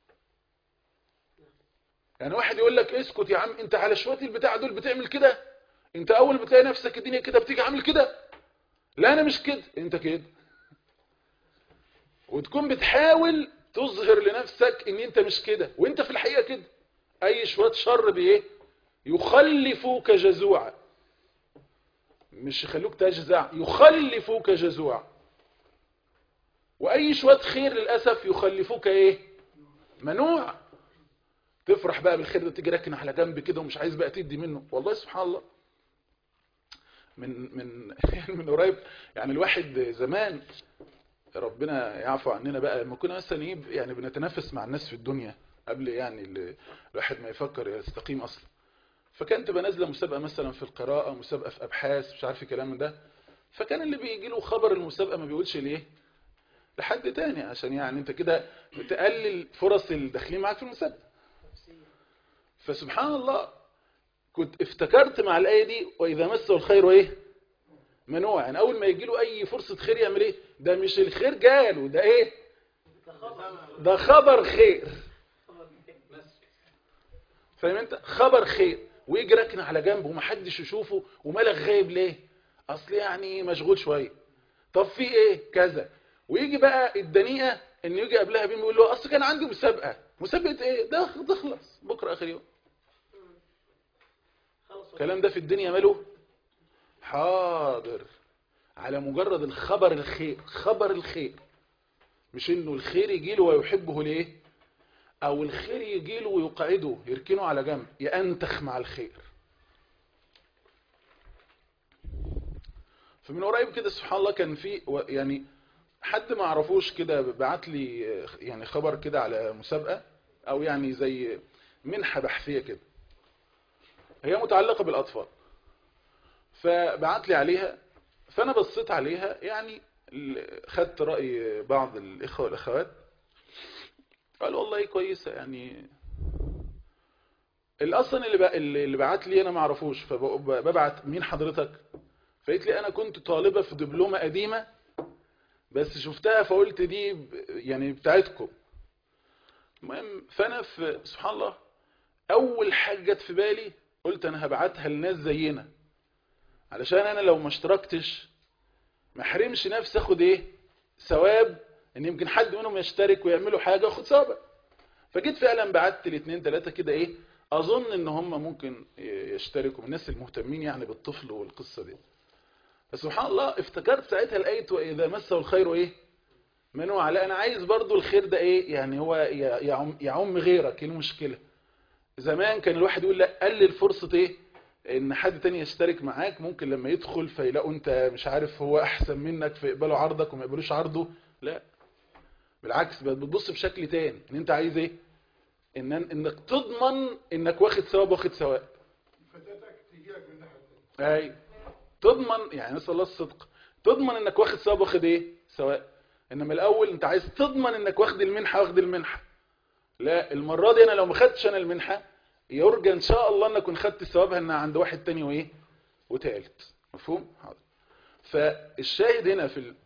[SPEAKER 2] يعني واحد يقول لك اسكت يا عم أنت على شوية البتاع دول بتعمل كده أنت أول بتلاقي نفسك الدنيا كده بتيجي عامل كده لا أنا مش كده أنت كده وتكون بتحاول تظهر لنفسك ان انت مش كده وانت في الحقيقة كده اي شوية شر بايه يخلفوك جزوعا مش يخلوك تجزع يخلفوك جزوعا واي شوية خير للأسف يخلفوك ايه منوع تفرح بقى بالخير ده تيجي راكن على جنب كده ومش عايز بقى تدي منه والله سبحان الله من من من قريب يعني الواحد زمان ربنا يعفو عننا بقى لما كنا مثلا ايه يعني بنتنافس مع الناس في الدنيا قبل يعني ال- الواحد ما يفكر يستقيم اصلا فكانت تبقى نازله مسابقه مثلا في القراءه مسابقه في ابحاث مش عارف الكلام من ده فكان اللي بيجي له خبر المسابقه ما بيقولش ليه لحد تاني عشان يعني انت كده بتقلل فرص الداخلين معاك في المسابقه فسبحان الله كنت افتكرت مع الايه دي واذا مسه الخير ايه منوع يعني اول ما يجي له اي فرصه خير يعمل ايه ده مش الخير جاله ده ايه ده خبر خير فاهم انت خبر خير ويجي راكن على جنب ومحدش يشوفه ومالك غايب ليه اصل يعني مشغول شويه طب في ايه كذا ويجي بقى الدنيئه ان يجي قبلها بيوم يقول له اصل كان عندي مسابقه مسابقه ايه ده تخلص بكره اخر يوم الكلام ده في الدنيا ماله حاضر على مجرد الخبر الخير خبر الخير مش انه الخير يجي له ويحبه ليه او الخير يجي له ويقعده يركنه على جنب ينتخ مع الخير فمن قريب كده سبحان الله كان في و- يعني حد ما اعرفوش كده بعت لي يعني خبر كده على مسابقة او يعني زي منحة بحثية كده هي متعلقة بالاطفال فبعت لي عليها فانا بصيت عليها يعني ال- خدت رأي بعض الاخوة والاخوات قالوا والله كويسة يعني اللي اصلا اللي بقى اللي بعت لي انا ما اعرفوش فببعت مين حضرتك فقلت لي انا كنت طالبة في دبلومة قديمة بس شفتها فقلت دي ب- يعني بتاعتكم المهم فانا في سبحان الله اول حاجة جت في بالي قلت انا هبعتها لناس زينا علشان انا لو ما اشتركتش ما احرمش نفسي اخد ايه ثواب ان يمكن حد منهم يشترك ويعملوا حاجة واخد ثواب فجيت فعلا بعت لاثنين ثلاثة كده ايه اظن ان هم ممكن يشتركوا من الناس المهتمين يعني بالطفل والقصة دي فسبحان الله افتكرت ساعتها الايه واذا مسه الخير ايه منوع لا انا عايز برضو الخير ده ايه يعني هو ي- يعم, يعم غيرك ايه المشكلة زمان كان الواحد يقول لا قلل فرصة ايه ان حد تاني يشترك معاك ممكن لما يدخل فيلاقوا انت مش عارف هو احسن منك فيقبلوا عرضك وما يقبلوش عرضه لا بالعكس بقت بتبص بشكل تاني ان انت عايز ايه ان انك تضمن انك واخد ثواب واخد ثواب
[SPEAKER 5] فتاتك تيجي لك من ناحيه ثانيه
[SPEAKER 2] اي تضمن يعني نسال الله الصدق تضمن انك واخد ثواب واخد ايه سواء انما الاول انت عايز تضمن انك واخد المنحه واخد المنحه لا المره دي انا لو ما خدتش انا المنحه يرجى ان شاء الله ان اكون خدت ثوابها انها عند واحد تاني وايه وتالت مفهوم حاضر فالشاهد هنا في ال...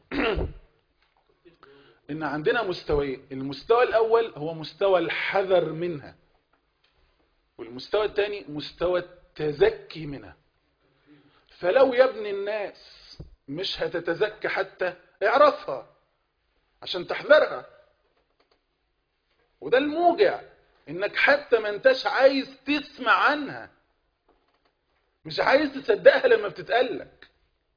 [SPEAKER 2] ان عندنا مستويين المستوى الاول هو مستوى الحذر منها والمستوى الثاني مستوى التزكي منها فلو يا ابن الناس مش هتتزكى حتى اعرفها عشان تحذرها وده الموجع انك حتى ما انتش عايز تسمع عنها مش عايز تصدقها لما بتتقالك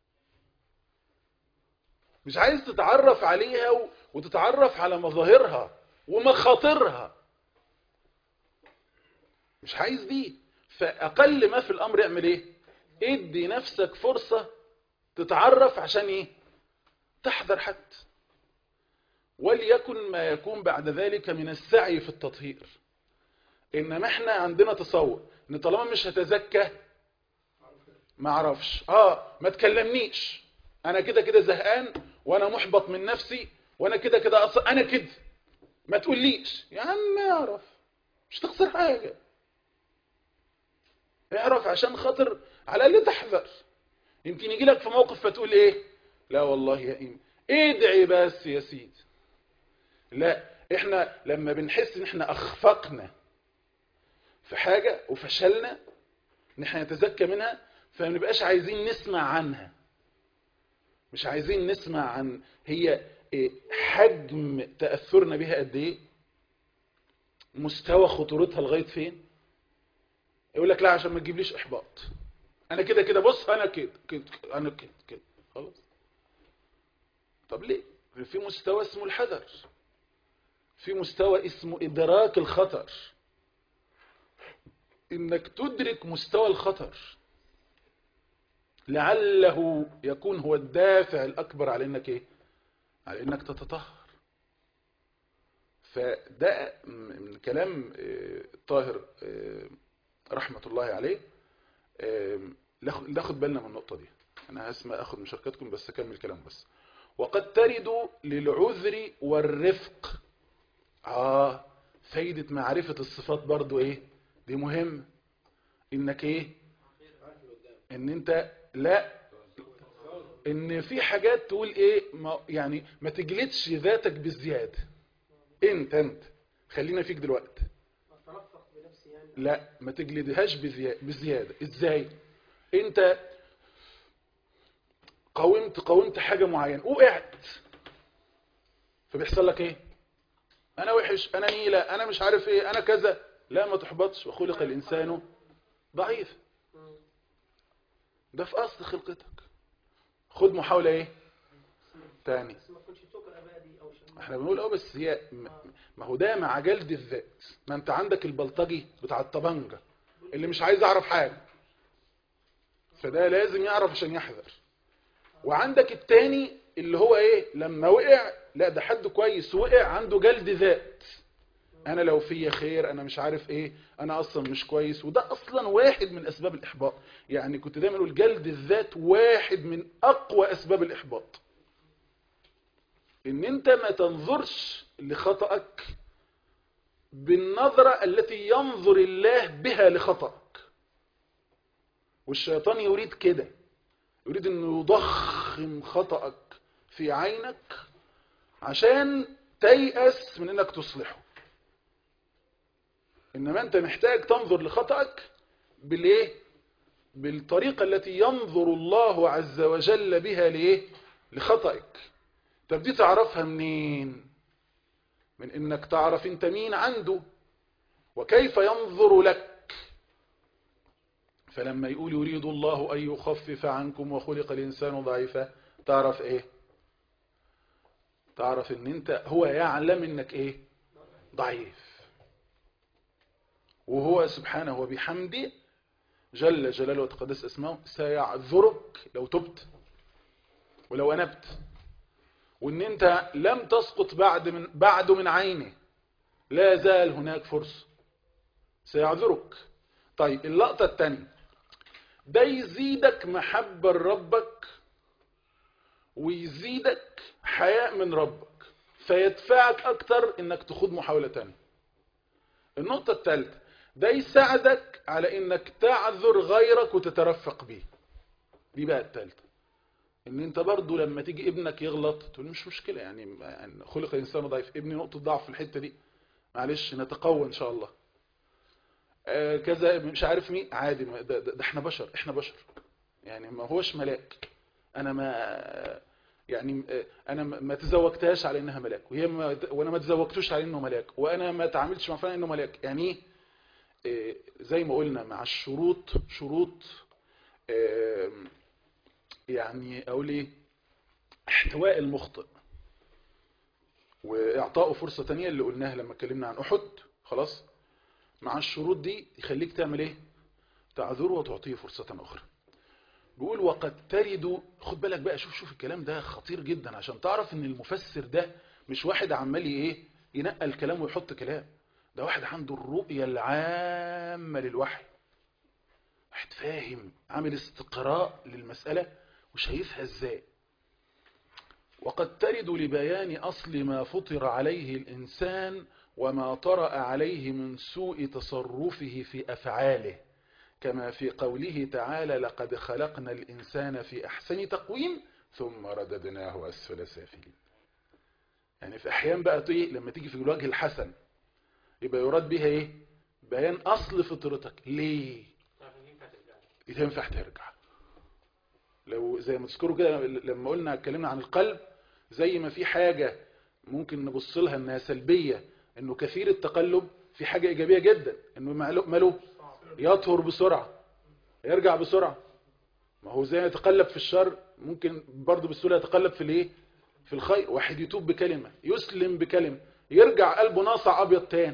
[SPEAKER 2] مش عايز تتعرف عليها و- وتتعرف على مظاهرها ومخاطرها مش عايز دي فأقل ما في الأمر اعمل ايه ادي نفسك فرصة تتعرف عشان ايه تحذر حتى وليكن ما يكون بعد ذلك من السعي في التطهير انما احنا عندنا تصور ان طالما مش هتزكى ما اعرفش اه ما تكلمنيش انا كده كده زهقان وانا محبط من نفسي وانا كده كده اصلا انا كده ما تقوليش يا عم اعرف مش تخسر حاجة اعرف عشان خاطر على الاقل تحذر يمكن يجي لك في موقف فتقول ايه لا والله يا إيم ادعي بس يا سيدي لا احنا لما بنحس ان احنا اخفقنا في حاجة وفشلنا ان احنا نتزكى منها فما نبقاش عايزين نسمع عنها مش عايزين نسمع عن هي إيه حجم تأثرنا بها قد ايه مستوى خطورتها لغاية فين يقول لك لا عشان ما تجيبليش احباط انا كده كده بص انا كده كده انا كده كده خلاص طب ليه في مستوى اسمه الحذر في مستوى اسمه ادراك الخطر انك تدرك مستوى الخطر لعله يكون هو الدافع الاكبر على انك ايه على انك تتطهر فده من كلام آه، طاهر آه، رحمة الله عليه آه، ناخد ناخد بالنا من النقطة دي انا هسمع اخد مشاركتكم بس اكمل كلام بس وقد ترد للعذر والرفق اه فايدة معرفة الصفات برضو ايه دي مهم انك ايه ان انت لا ان في حاجات تقول ايه ما يعني ما تجلدش ذاتك بالزيادة انت انت خلينا فيك دلوقتي
[SPEAKER 4] اترفق بنفسي يعني
[SPEAKER 2] لا ما تجلدهاش بزيادة, بزيادة ازاي انت قاومت قاومت حاجة معينة وقعت فبيحصل لك ايه انا وحش انا نيلة انا مش عارف ايه انا كذا لا ما تحبطش وخلق الانسان ضعيف ده في اصل خلقتك خد محاولة ايه تاني
[SPEAKER 4] بس ما تكونش بتكره بقى دي او شيء
[SPEAKER 2] احنا بنقول اه بس هي م- ما هو ده مع جلد الذات ما انت عندك البلطجي بتاع الطبنجة اللي مش عايز يعرف حاجة فده لازم يعرف عشان يحذر وعندك التاني اللي هو ايه لما وقع لا ده حد كويس وقع عنده جلد ذات انا لو فيا خير انا مش عارف ايه انا اصلا مش كويس وده اصلا واحد من اسباب الاحباط يعني كنت دايما اقول جلد الذات واحد من اقوى اسباب الاحباط ان انت ما تنظرش لخطأك بالنظرة التي ينظر الله بها لخطأك والشيطان يريد كده يريد انه يضخم خطأك في عينك عشان تيأس من انك تصلحه انما انت محتاج تنظر لخطأك بالايه بالطريقة التي ينظر الله عز وجل بها لايه لخطأك طب دي تعرفها منين من انك تعرف انت مين عنده وكيف ينظر لك فلما يقول يريد الله ان يخفف عنكم وخلق الانسان ضعيفا تعرف ايه تعرف ان انت هو يعلم انك ايه ضعيف وهو سبحانه وبحمده جل جلاله وتقدس اسمه سيعذرك لو تبت ولو انبت وان انت لم تسقط بعد من بعد من عينه لا زال هناك فرصة سيعذرك طيب اللقطة الثانية ده يزيدك محبة لربك ويزيدك حياء من ربك فيدفعك اكتر انك تخوض محاولة تانية النقطة الثالثة ده يساعدك على انك تعذر غيرك وتترفق بيه دي بقى الثالثة ان انت برضو لما تيجي ابنك يغلط تقول مش مشكلة يعني يعني خلق الانسان ضعيف ابني نقطة ضعف في الحتة دي معلش نتقوى ان شاء الله آه كذا مش عارف مين عادي ما- ده, ده, ده احنا بشر احنا بشر يعني ما هوش ملاك انا ما يعني آه، انا ما ما تزوجتهاش على انها ملاك وهي ما وانا ما تزوجتوش على انه ملاك وانا ما تعاملتش مع فلان انه ملاك يعني ايه آه، زي ما قلنا مع الشروط شروط آه، يعني اقول ايه احتواء المخطئ واعطائه فرصة تانية اللي قلناها لما اتكلمنا عن احد خلاص مع الشروط دي يخليك تعمل ايه تعذره وتعطيه فرصة اخرى بيقول وقد ترد خد بالك بقى شوف شوف الكلام ده خطير جدا عشان تعرف ان المفسر ده مش واحد عمال ايه ينقل كلام ويحط كلام ده واحد عنده الرؤية العامة للوحي واحد فاهم عامل استقراء للمسألة وشايفها ازاي وقد ترد لبيان أصل ما فطر عليه الإنسان وما طرأ عليه من سوء تصرفه في أفعاله كما في قوله تعالى لقد خلقنا الإنسان في أحسن تقويم ثم رددناه أسفل سافلين يعني في أحيان بقى ايه لما تيجي في الوجه الحسن يبقى يراد بها ايه بيان أصل فطرتك ليه ينفع ترجع لو زي ما تذكروا كده لما قلنا اتكلمنا عن القلب زي ما في حاجة ممكن نبص لها انها سلبية انه كثير التقلب في حاجة ايجابية جدا انه ماله ماله يطهر بسرعة يرجع بسرعة ما هو زي ما يتقلب في الشر ممكن برضه بالسهولة يتقلب في الايه في الخير واحد يتوب بكلمة يسلم بكلمة يرجع قلبه ناصع ابيض تاني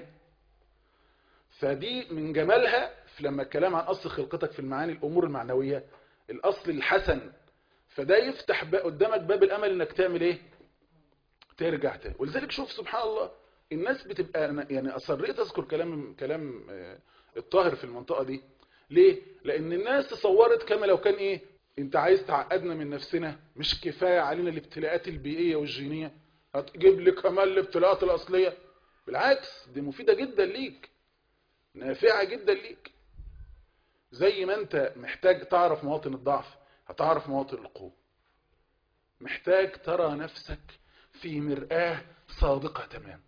[SPEAKER 2] فدي من جمالها في لما الكلام عن اصل خلقتك في المعاني الامور المعنوية الاصل الحسن فده يفتح بقى قدامك باب الامل انك تعمل ايه ترجع تاني ولذلك شوف سبحان الله الناس بتبقى أنا يعني اصريت اذكر كلام كلام آه، الطاهر في المنطقة دي ليه لان الناس تصورت كما لو كان ايه انت عايز تعقدنا من نفسنا مش كفاية علينا الابتلاءات البيئية والجينية هتجيب لي كمان الابتلاءات الاصلية بالعكس دي مفيدة جدا ليك نافعة جدا ليك زي ما انت محتاج تعرف مواطن الضعف هتعرف مواطن القوة محتاج ترى نفسك في مرآة صادقة تمام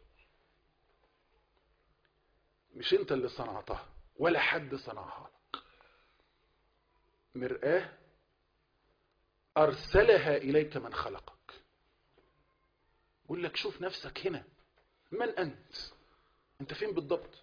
[SPEAKER 2] مش انت اللي صنعتها ولا حد صنعها لك مرآة أرسلها إليك من خلقك يقول لك شوف نفسك هنا من أنت أنت فين بالضبط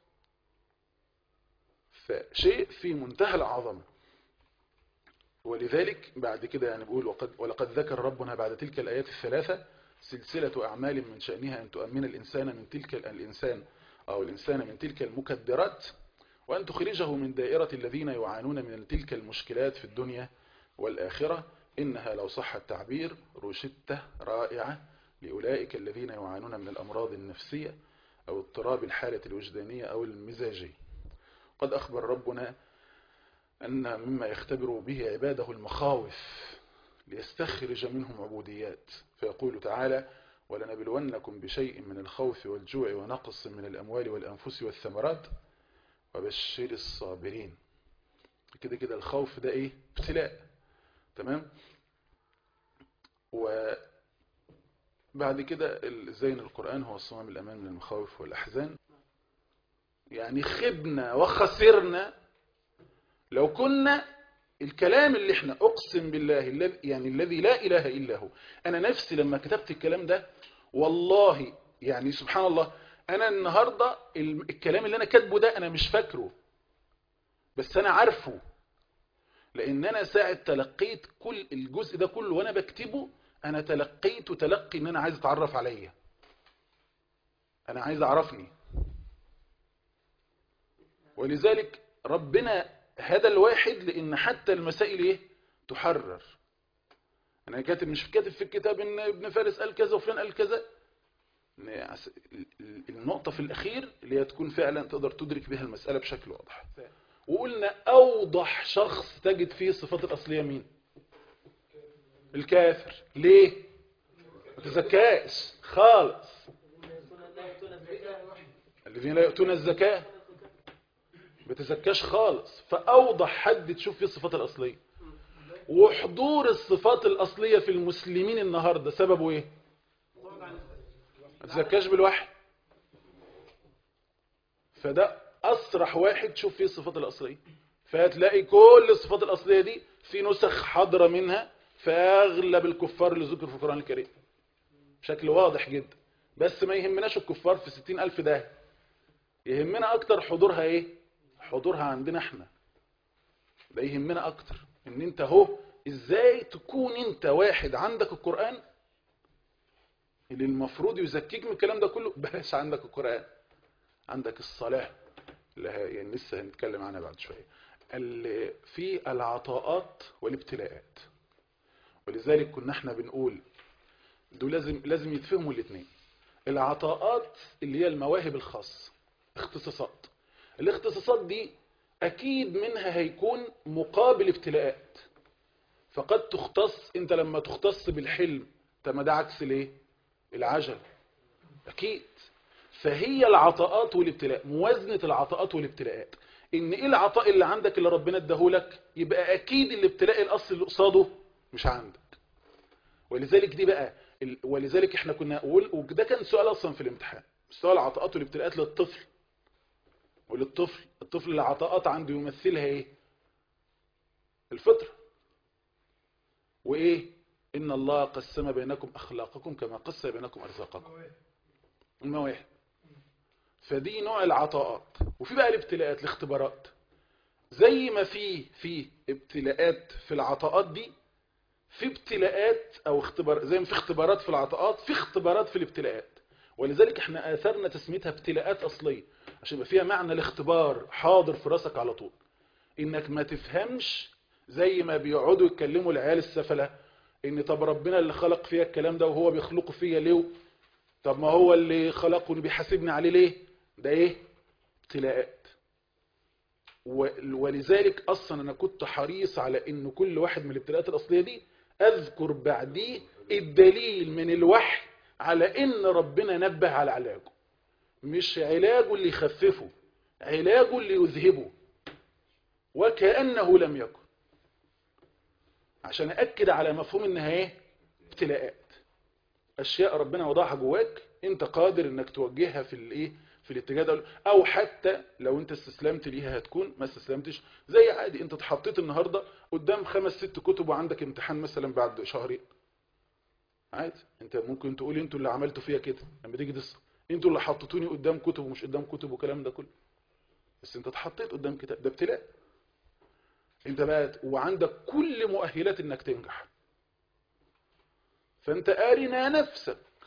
[SPEAKER 2] فشيء في منتهى العظمة ولذلك بعد كده يعني بقول وقد ولقد ذكر ربنا بعد تلك الآيات الثلاثة سلسلة أعمال من شأنها أن تؤمن الإنسان من تلك الإنسان أو الإنسان من تلك المكدرات وأن تخرجه من دائرة الذين يعانون من تلك المشكلات في الدنيا والآخرة إنها لو صح التعبير روشتة رائعة لأولئك الذين يعانون من الأمراض النفسية أو اضطراب الحالة الوجدانية أو المزاجية قد أخبر ربنا أن مما يختبر به عباده المخاوف ليستخرج منهم عبوديات فيقول تعالى ولنبلونكم بشيء من الخوف والجوع ونقص من الأموال والأنفس والثمرات وبشر الصابرين كده كده الخوف ده ايه ابتلاء تمام وبعد كده زين القرآن هو الصمام الأمان من المخاوف والأحزان يعني خبنا وخسرنا لو كنا الكلام اللي احنا اقسم بالله الذي يعني الذي لا اله الا هو انا نفسي لما كتبت الكلام ده والله يعني سبحان الله انا النهاردة الكلام اللي انا كاتبه ده انا مش فاكره بس انا عارفه لان انا ساعة تلقيت كل الجزء ده كله وانا بكتبه انا تلقيت تلقي ان انا عايز اتعرف عليا انا عايز اعرفني ولذلك ربنا هذا الواحد لان حتى المسائل ايه تحرر انا كاتب مش كاتب في الكتاب ان ابن فارس قال كذا وفلان قال كذا النقطة في الأخير اللي هي تكون فعلا تقدر تدرك بها المسألة بشكل واضح وقلنا أوضح شخص تجد فيه الصفات الأصلية مين الكافر ليه ما تزكاش خالص الذين لا يؤتون الزكاة بتزكاش خالص فأوضح حد تشوف فيه الصفات الأصلية وحضور الصفات الأصلية في المسلمين النهاردة سببه ايه ما تزكاش بالوحي فده أصرح واحد تشوف فيه الصفات الأصلية فهتلاقي كل الصفات الأصلية دي في نسخ حاضرة منها في أغلب الكفار اللي ذكروا في القرآن الكريم بشكل واضح جدا بس ما يهمناش الكفار في ستين ألف ده يهمنا أكتر حضورها إيه حضورها عندنا احنا ده يهمنا أكتر ان انت هو ازاي تكون انت واحد عندك القرآن اللي المفروض يزكيك من الكلام ده كله بلاش عندك القرآن عندك الصلاة اللي يعني لسه هنتكلم عنها بعد شوية اللي في العطاءات والابتلاءات ولذلك كنا احنا بنقول دول لازم لازم يتفهموا الاثنين العطاءات اللي هي المواهب الخاصة اختصاصات الاختصاصات دي اكيد منها هيكون مقابل ابتلاءات فقد تختص انت لما تختص بالحلم طب ما ده عكس ليه العجل اكيد فهي العطاءات والابتلاء موازنة العطاءات والابتلاءات ان ايه العطاء اللي عندك اللي ربنا اداهولك يبقى اكيد الابتلاء الاصل اللي قصاده مش عندك ولذلك دي بقى ولذلك احنا كنا نقول وده كان سؤال اصلا في الامتحان سؤال العطاءات والابتلاءات للطفل وللطفل الطفل العطاءات عنده يمثلها ايه الفطرة وايه ان الله قسم بينكم اخلاقكم كما قسم بينكم ارزاقكم المواهب فدي نوع العطاءات وفي بقى الابتلاءات الاختبارات زي ما في في ابتلاءات في العطاءات دي في ابتلاءات او اختبار زي ما في اختبارات في العطاءات في اختبارات في الابتلاءات ولذلك احنا اثرنا تسميتها ابتلاءات اصليه عشان يبقى فيها معنى الاختبار حاضر في راسك على طول انك ما تفهمش زي ما بيقعدوا يتكلموا العيال السفله ان طب ربنا اللي خلق فيا الكلام ده وهو بيخلقه فيا ليه طب ما هو اللي خلقه بيحاسبني عليه ليه ده ايه ابتلاءات ولذلك اصلا انا كنت حريص على ان كل واحد من الابتلاءات الاصليه دي اذكر بعديه الدليل من الوحي على ان ربنا نبه على علاجه مش علاجه اللي يخففه علاجه اللي يذهبه وكأنه لم يكن عشان أأكد على مفهوم انها ايه ابتلاءات اشياء ربنا وضعها جواك انت قادر انك توجهها في الايه في الاتجاه ده او حتى لو انت استسلمت ليها هتكون ما استسلمتش زي عادي انت اتحطيت النهارده قدام خمس ست كتب وعندك امتحان مثلا بعد شهرين عادي انت ممكن تقول انتوا اللي عملتوا فيا كده لما تيجي تصحى انتوا اللي حطيتوني قدام كتب ومش قدام كتب والكلام ده كله بس انت اتحطيت قدام كتاب ده ابتلاء انت بقى وعندك كل مؤهلات انك تنجح فانت ارنا نفسك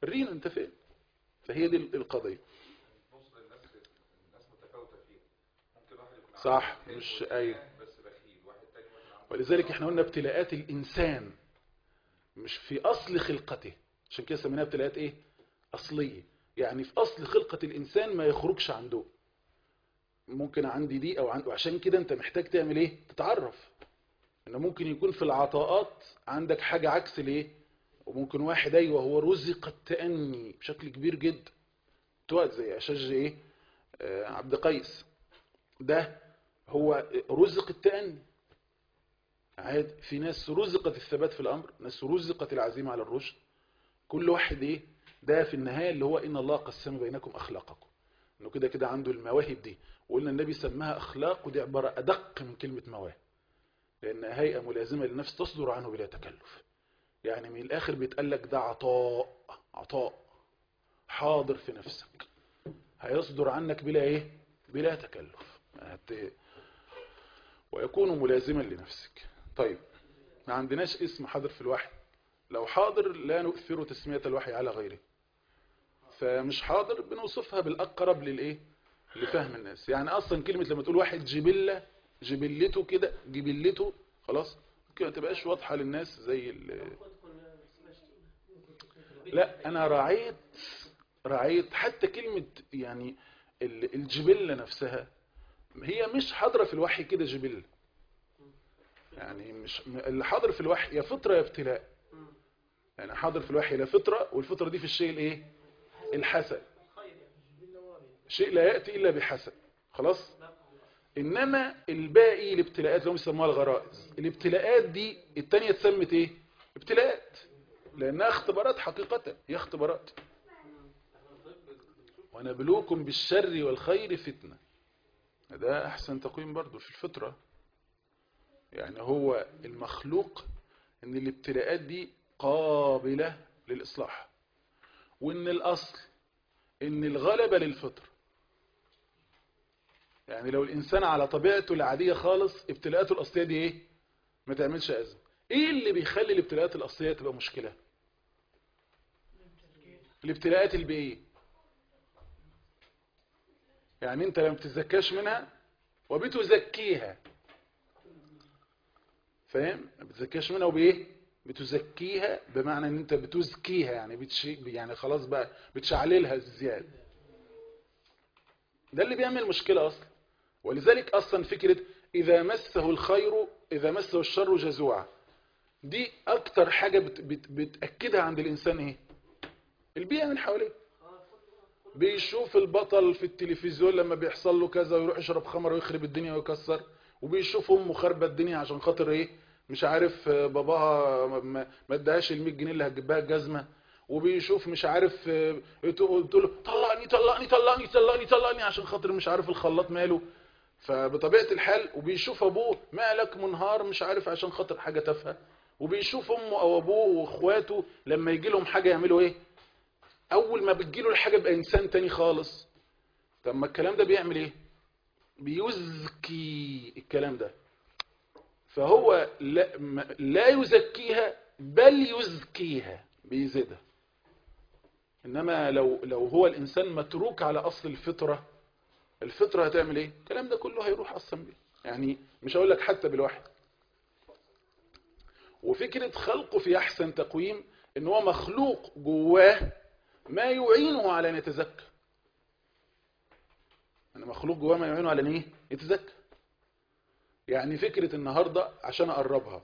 [SPEAKER 2] الرينا انت فين فهي دي القضية
[SPEAKER 3] بص للناس الناس متفاوتة فيها ممكن واحد يكون
[SPEAKER 2] صح،
[SPEAKER 3] عنده
[SPEAKER 2] مش-
[SPEAKER 3] حلم
[SPEAKER 2] أيوة.
[SPEAKER 3] بس بخيل واحد تاني مثلا عنده
[SPEAKER 2] ولذلك احنا قلنا ابتلاءات الإنسان مش في أصل خلقته عشان كده سميناها ابتلاءات ايه أصلية يعني في أصل خلقة الإنسان ما يخرجش عن دول ممكن عندي دي أو عنده عشان كده أنت محتاج تعمل ايه تتعرف إنه ممكن يكون في العطاءات عندك حاجة عكس الايه وممكن واحد أيوه هو رزق التأني بشكل كبير جدا توقت زي أشج ايه آه عبد قيس ده هو رزق التأني عاد في ناس رزقت الثبات في الأمر ناس رزقت العزيمة على الرشد كل واحد ايه ده في النهاية اللي هو إن الله قسم بينكم أخلاقكم إنه كده كده عنده المواهب دي وقلنا النبي سماها أخلاق ودي عبارة أدق من كلمة مواهب لأنها هيئة ملازمة للنفس تصدر عنه بلا تكلف يعني من الآخر بيتقال لك ده عطاء عطاء حاضر في نفسك هيصدر عنك بلا ايه بلا تكلف هت... ويكون ملازما لنفسك طيب ما عندناش اسم حاضر في الوحي لو حاضر لا نؤثر تسمية الوحي على غيره فمش حاضر بنوصفها بالأقرب للإيه لفهم الناس يعني أصلا كلمة لما تقول واحد جبلة جبلته كده جبلته خلاص ممكن ما تبقاش واضحة للناس زي ال... لا أنا راعيت راعيت حتى كلمة يعني ال- الجبلة نفسها هي مش حاضرة في الوحي كده جبلة يعني مش اللي حاضر في الوحي يا فطرة يا ابتلاء يعني حاضر في الوحي لا فطرة والفطرة دي في الشيء الايه الحسن شيء لا يأتي إلا بحسن خلاص إنما الباقي الابتلاءات اللي هم يسموها الغرائز الابتلاءات دي التانية اتسمت ايه ابتلاءات لأنها اختبارات حقيقة هي اختبارات ونبلوكم بالشر والخير فتنة ده أحسن تقويم برضو في الفطرة يعني هو المخلوق ان الابتلاءات دي قابلة للإصلاح وان الأصل ان الغلبة للفطر يعني لو الإنسان على طبيعته العادية خالص ابتلاءاته الأصلية دي ايه ما تعملش أزمة ايه اللي بيخلي الابتلاءات الأصلية تبقى مشكلة الابتلاءات البيئية يعني انت لما بتزكاش منها وبتزكيها فاهم ما بتزكاش منها وبايه بتزكيها بمعنى ان انت بتزكيها يعني بتشي يعني خلاص بقى بتشعللها زياده ده اللي بيعمل مشكله اصلا ولذلك اصلا فكره اذا مسه الخير اذا مسه الشر جزوعا دي اكتر حاجه بت بت بتاكدها عند الانسان ايه البيئه من حواليه بيشوف البطل في التلفزيون لما بيحصل له كذا ويروح يشرب خمر ويخرب الدنيا ويكسر وبيشوف امه خاربه الدنيا عشان خاطر ايه مش عارف آه، باباها ما- ما ما اداهاش ال 100 جنيه اللي هتجيبها الجزمه وبيشوف مش عارف آه، تقول تقول له طلقني طلقني طلقني طلقني طلقني عشان خاطر مش عارف الخلاط ماله فبطبيعه الحال وبيشوف ابوه مالك منهار مش عارف عشان خاطر حاجه تافهه وبيشوف امه او ابوه واخواته لما يجي لهم حاجه يعملوا ايه اول ما بتجيله الحاجه بقى انسان تاني خالص طب ما الكلام ده بيعمل ايه بيزكي الكلام ده فهو لا, ما- لا يزكيها بل يزكيها بيزيدها انما لو لو هو الانسان متروك على اصل الفطره الفطره هتعمل ايه الكلام ده كله هيروح اصلا بيه يعني مش هقول لك حتى بالواحد وفكره خلقه في احسن تقويم ان هو مخلوق جواه ما يعينه على ان يتزكى انا مخلوق جواه ما يعينه على ان ايه يتزكى يعني فكرة النهاردة عشان اقربها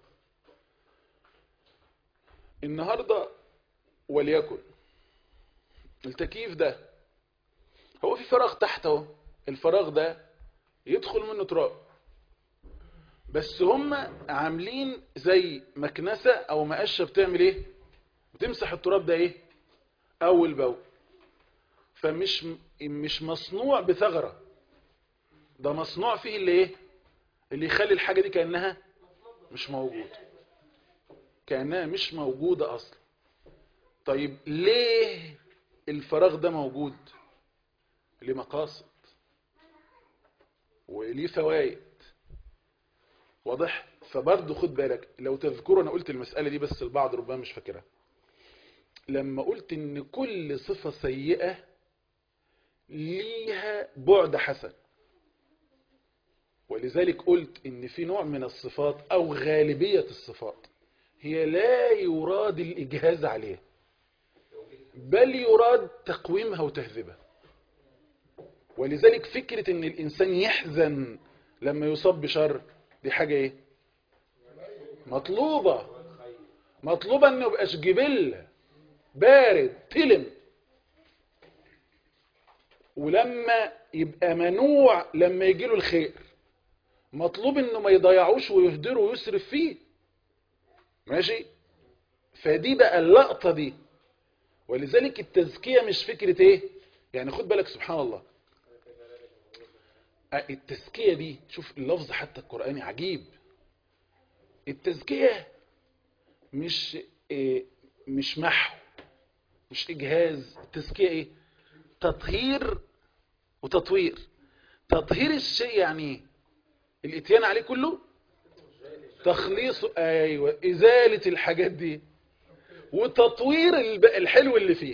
[SPEAKER 2] النهاردة وليكن التكييف ده هو في فراغ تحت اهو الفراغ ده يدخل منه تراب بس هم عاملين زي مكنسة او مقشة بتعمل ايه بتمسح التراب ده ايه اول باول فمش مش مصنوع بثغرة ده مصنوع فيه اللي ايه اللي يخلي الحاجة دي كأنها مش موجودة كأنها مش موجودة اصلا طيب ليه الفراغ ده موجود ليه مقاصد وليه فوائد واضح فبرضه خد بالك لو تذكروا انا قلت المسألة دي بس البعض ربما مش فاكرها لما قلت ان كل صفة سيئة ليها بعد حسن ولذلك قلت ان في نوع من الصفات او غالبية الصفات هي لا يراد الاجهاز عليها بل يراد تقويمها وتهذيبها ولذلك فكرة ان الانسان يحزن لما يصاب بشر دي حاجة ايه مطلوبة مطلوبة انه يبقاش جبلة بارد تلم ولما يبقى منوع لما يجيله الخير مطلوب انه ما يضيعوش ويهدره ويسرف فيه ماشي فدي بقى اللقطة دي ولذلك التزكية مش فكرة ايه يعني خد بالك سبحان الله التزكية دي شوف اللفظ حتى القرآني عجيب التزكية مش إيه مش محو مش إجهاز التزكية إيه تطهير وتطوير تطهير الشيء يعني إيه الاتيان عليه كله تخليص أيوة إزالة الحاجات دي وتطوير الحلو اللي فيه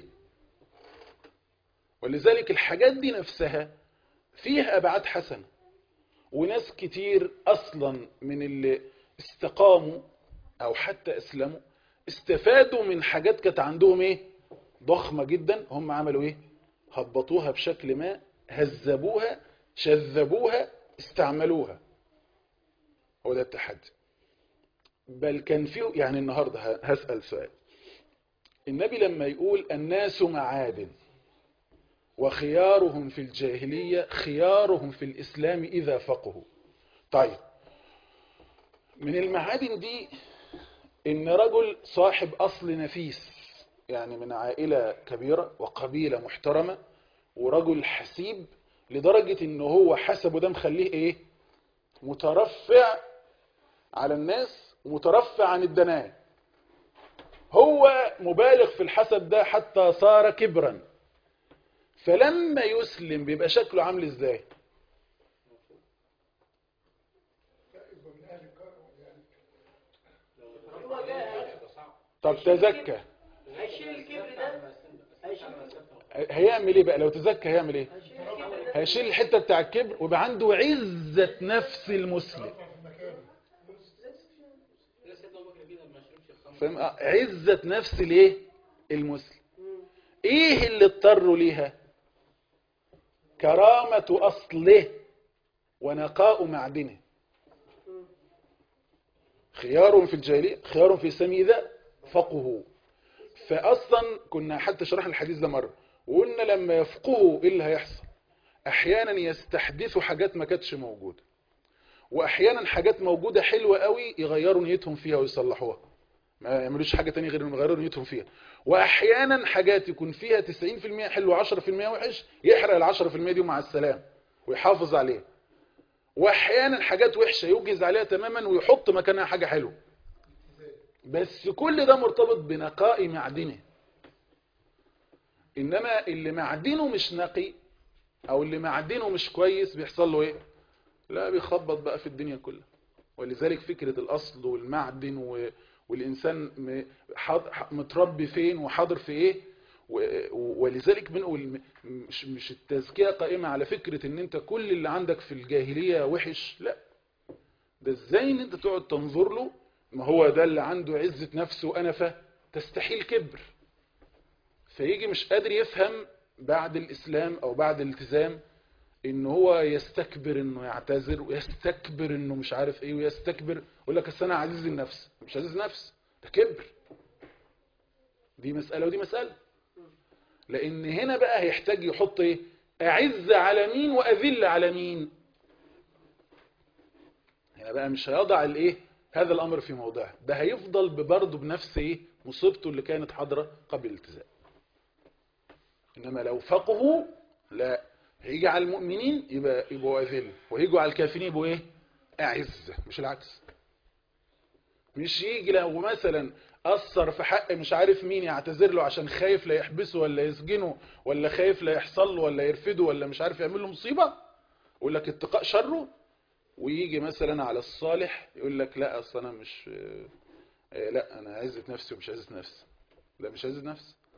[SPEAKER 2] ولذلك الحاجات دي نفسها فيها أبعاد حسنة وناس كتير أصلا من اللي استقاموا أو حتى أسلموا استفادوا من حاجات كانت عندهم إيه ضخمة جدا هم عملوا إيه هبطوها بشكل ما هذبوها شذبوها استعملوها هو ده التحدي بل كان فيه يعني النهاردة هسأل سؤال النبي لما يقول الناس معادن وخيارهم في الجاهلية خيارهم في الإسلام إذا فقهوا طيب من المعادن دي إن رجل صاحب أصل نفيس يعني من عائلة كبيرة وقبيلة محترمة ورجل حسيب لدرجة إنه هو حسبه ده مخليه إيه مترفع على الناس ومترفع عن الدناء هو مبالغ في الحسب ده حتى صار كبرا فلما يسلم بيبقى شكله عامل ازاي طب تزكى
[SPEAKER 4] هيشيل الكبر ده هيشيل
[SPEAKER 2] هيعمل ايه بقى لو تزكى هيعمل ايه
[SPEAKER 4] هيشيل الكبر ده
[SPEAKER 2] هيشيل الحتة بتاع الكبر ويبقى عنده عزة نفس المسلم فاهم آه، عزة نفس الايه المسلم ايه اللي اضطروا ليها كرامة اصله ونقاء معدنه خيار في الجاهلية خيار في السم إذا فقهوا فأصلا كنا حتى شرحنا الحديث ده مرة وقلنا لما يفقهوا إيه اللي هيحصل أحيانا يستحدثوا حاجات ما كانتش موجودة وأحيانا حاجات موجودة حلوة قوي يغيروا نيتهم فيها ويصلحوها ما يعملوش حاجة تانية غير انهم يغيروا نيتهم فيها واحيانا حاجات يكون فيها 90% حلو 10% وحش يحرق ال 10% دي مع السلام ويحافظ عليها واحيانا حاجات وحشة يوجز عليها تماما ويحط مكانها حاجة حلوة بس كل ده مرتبط بنقاء معدنه انما اللي معدنه مش نقي او اللي معدنه مش كويس بيحصل له ايه لا بيخبط بقى في الدنيا كلها ولذلك فكرة الاصل والمعدن و... والإنسان م- حاض- ح- متربي فين وحاضر في إيه و- و- ولذلك بنقول م- مش, مش التزكية قائمة على فكرة ان انت كل اللي عندك في الجاهلية وحش لا ده ازاي ان انت تقعد تنظر له ما هو ده اللي عنده عزة نفس وأنفة تستحيل كبر فيجي مش قادر يفهم بعد الإسلام أو بعد الالتزام ان هو يستكبر انه يعتذر ويستكبر انه مش عارف ايه ويستكبر يقول لك اصل انا عزيز النفس مش عزيز نفس ده كبر دي مسألة ودي مسألة لان هنا بقى هيحتاج يحط ايه اعز على مين واذل على مين هنا بقى مش هيضع الايه هذا الامر في موضعه ده هيفضل برضه بنفس ايه مصيبته اللي كانت حاضرة قبل الالتزام انما لو فقهوا لا هيجي على المؤمنين يبقى يبقوا اذل وهيجوا على الكافرين يبقوا ايه اعز مش العكس مش يجي لو مثلا اثر في حق مش عارف مين يعتذر له عشان خايف لا يحبسه ولا يسجنه ولا خايف لا يحصل له ولا يرفده ولا مش عارف يعمل له مصيبه يقول لك اتقاء شره ويجي مثلا على الصالح يقول لك لا اصل انا مش آه، لا انا عزة نفسي ومش عزة نفسي لا مش عزة نفس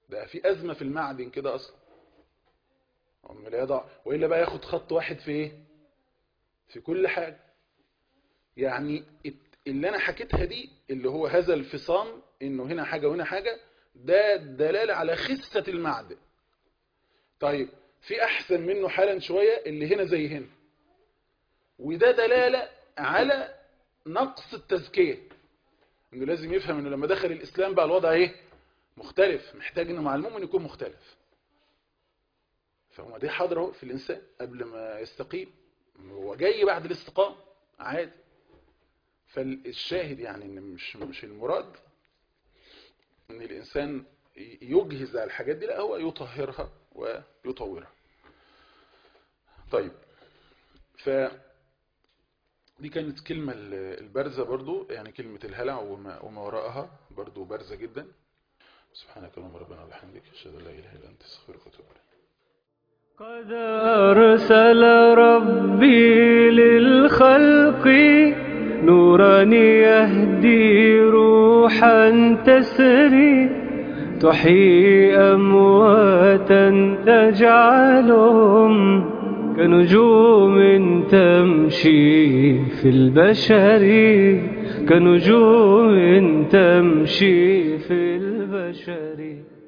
[SPEAKER 2] ده في أزمة في المعدن كده أصلا أمال يضع وإلا بقى ياخد خط واحد في إيه في كل حاجة يعني اللي أنا حكيتها دي اللي هو هذا الفصام إنه هنا حاجة وهنا حاجة ده دلالة على خسة المعدن طيب في أحسن منه حالا شوية اللي هنا زي هنا وده دلالة على نقص التزكية انه لازم يفهم انه لما دخل الاسلام بقى الوضع ايه مختلف محتاج انه مع المؤمن يكون مختلف فهو دي حاضره في الانسان قبل ما يستقيم هو جاي بعد الاستقامة عادي فالشاهد يعني ان مش مش المراد ان الانسان يجهز على الحاجات دي لا هو يطهرها ويطورها طيب ف دي كانت كلمة البارزة برضو يعني كلمة الهلع وما, وما وراءها برضو بارزة جدا سبحانك اللهم ربنا وبحمدك اشهد ان لا اله الا انت استغفرك واتوب اليك
[SPEAKER 1] قد أرسل ربي للخلق نورا يهدي روحا تسري تحيي أمواتا تجعلهم كنجوم تمشي في البشر كنجوم تمشي في البشر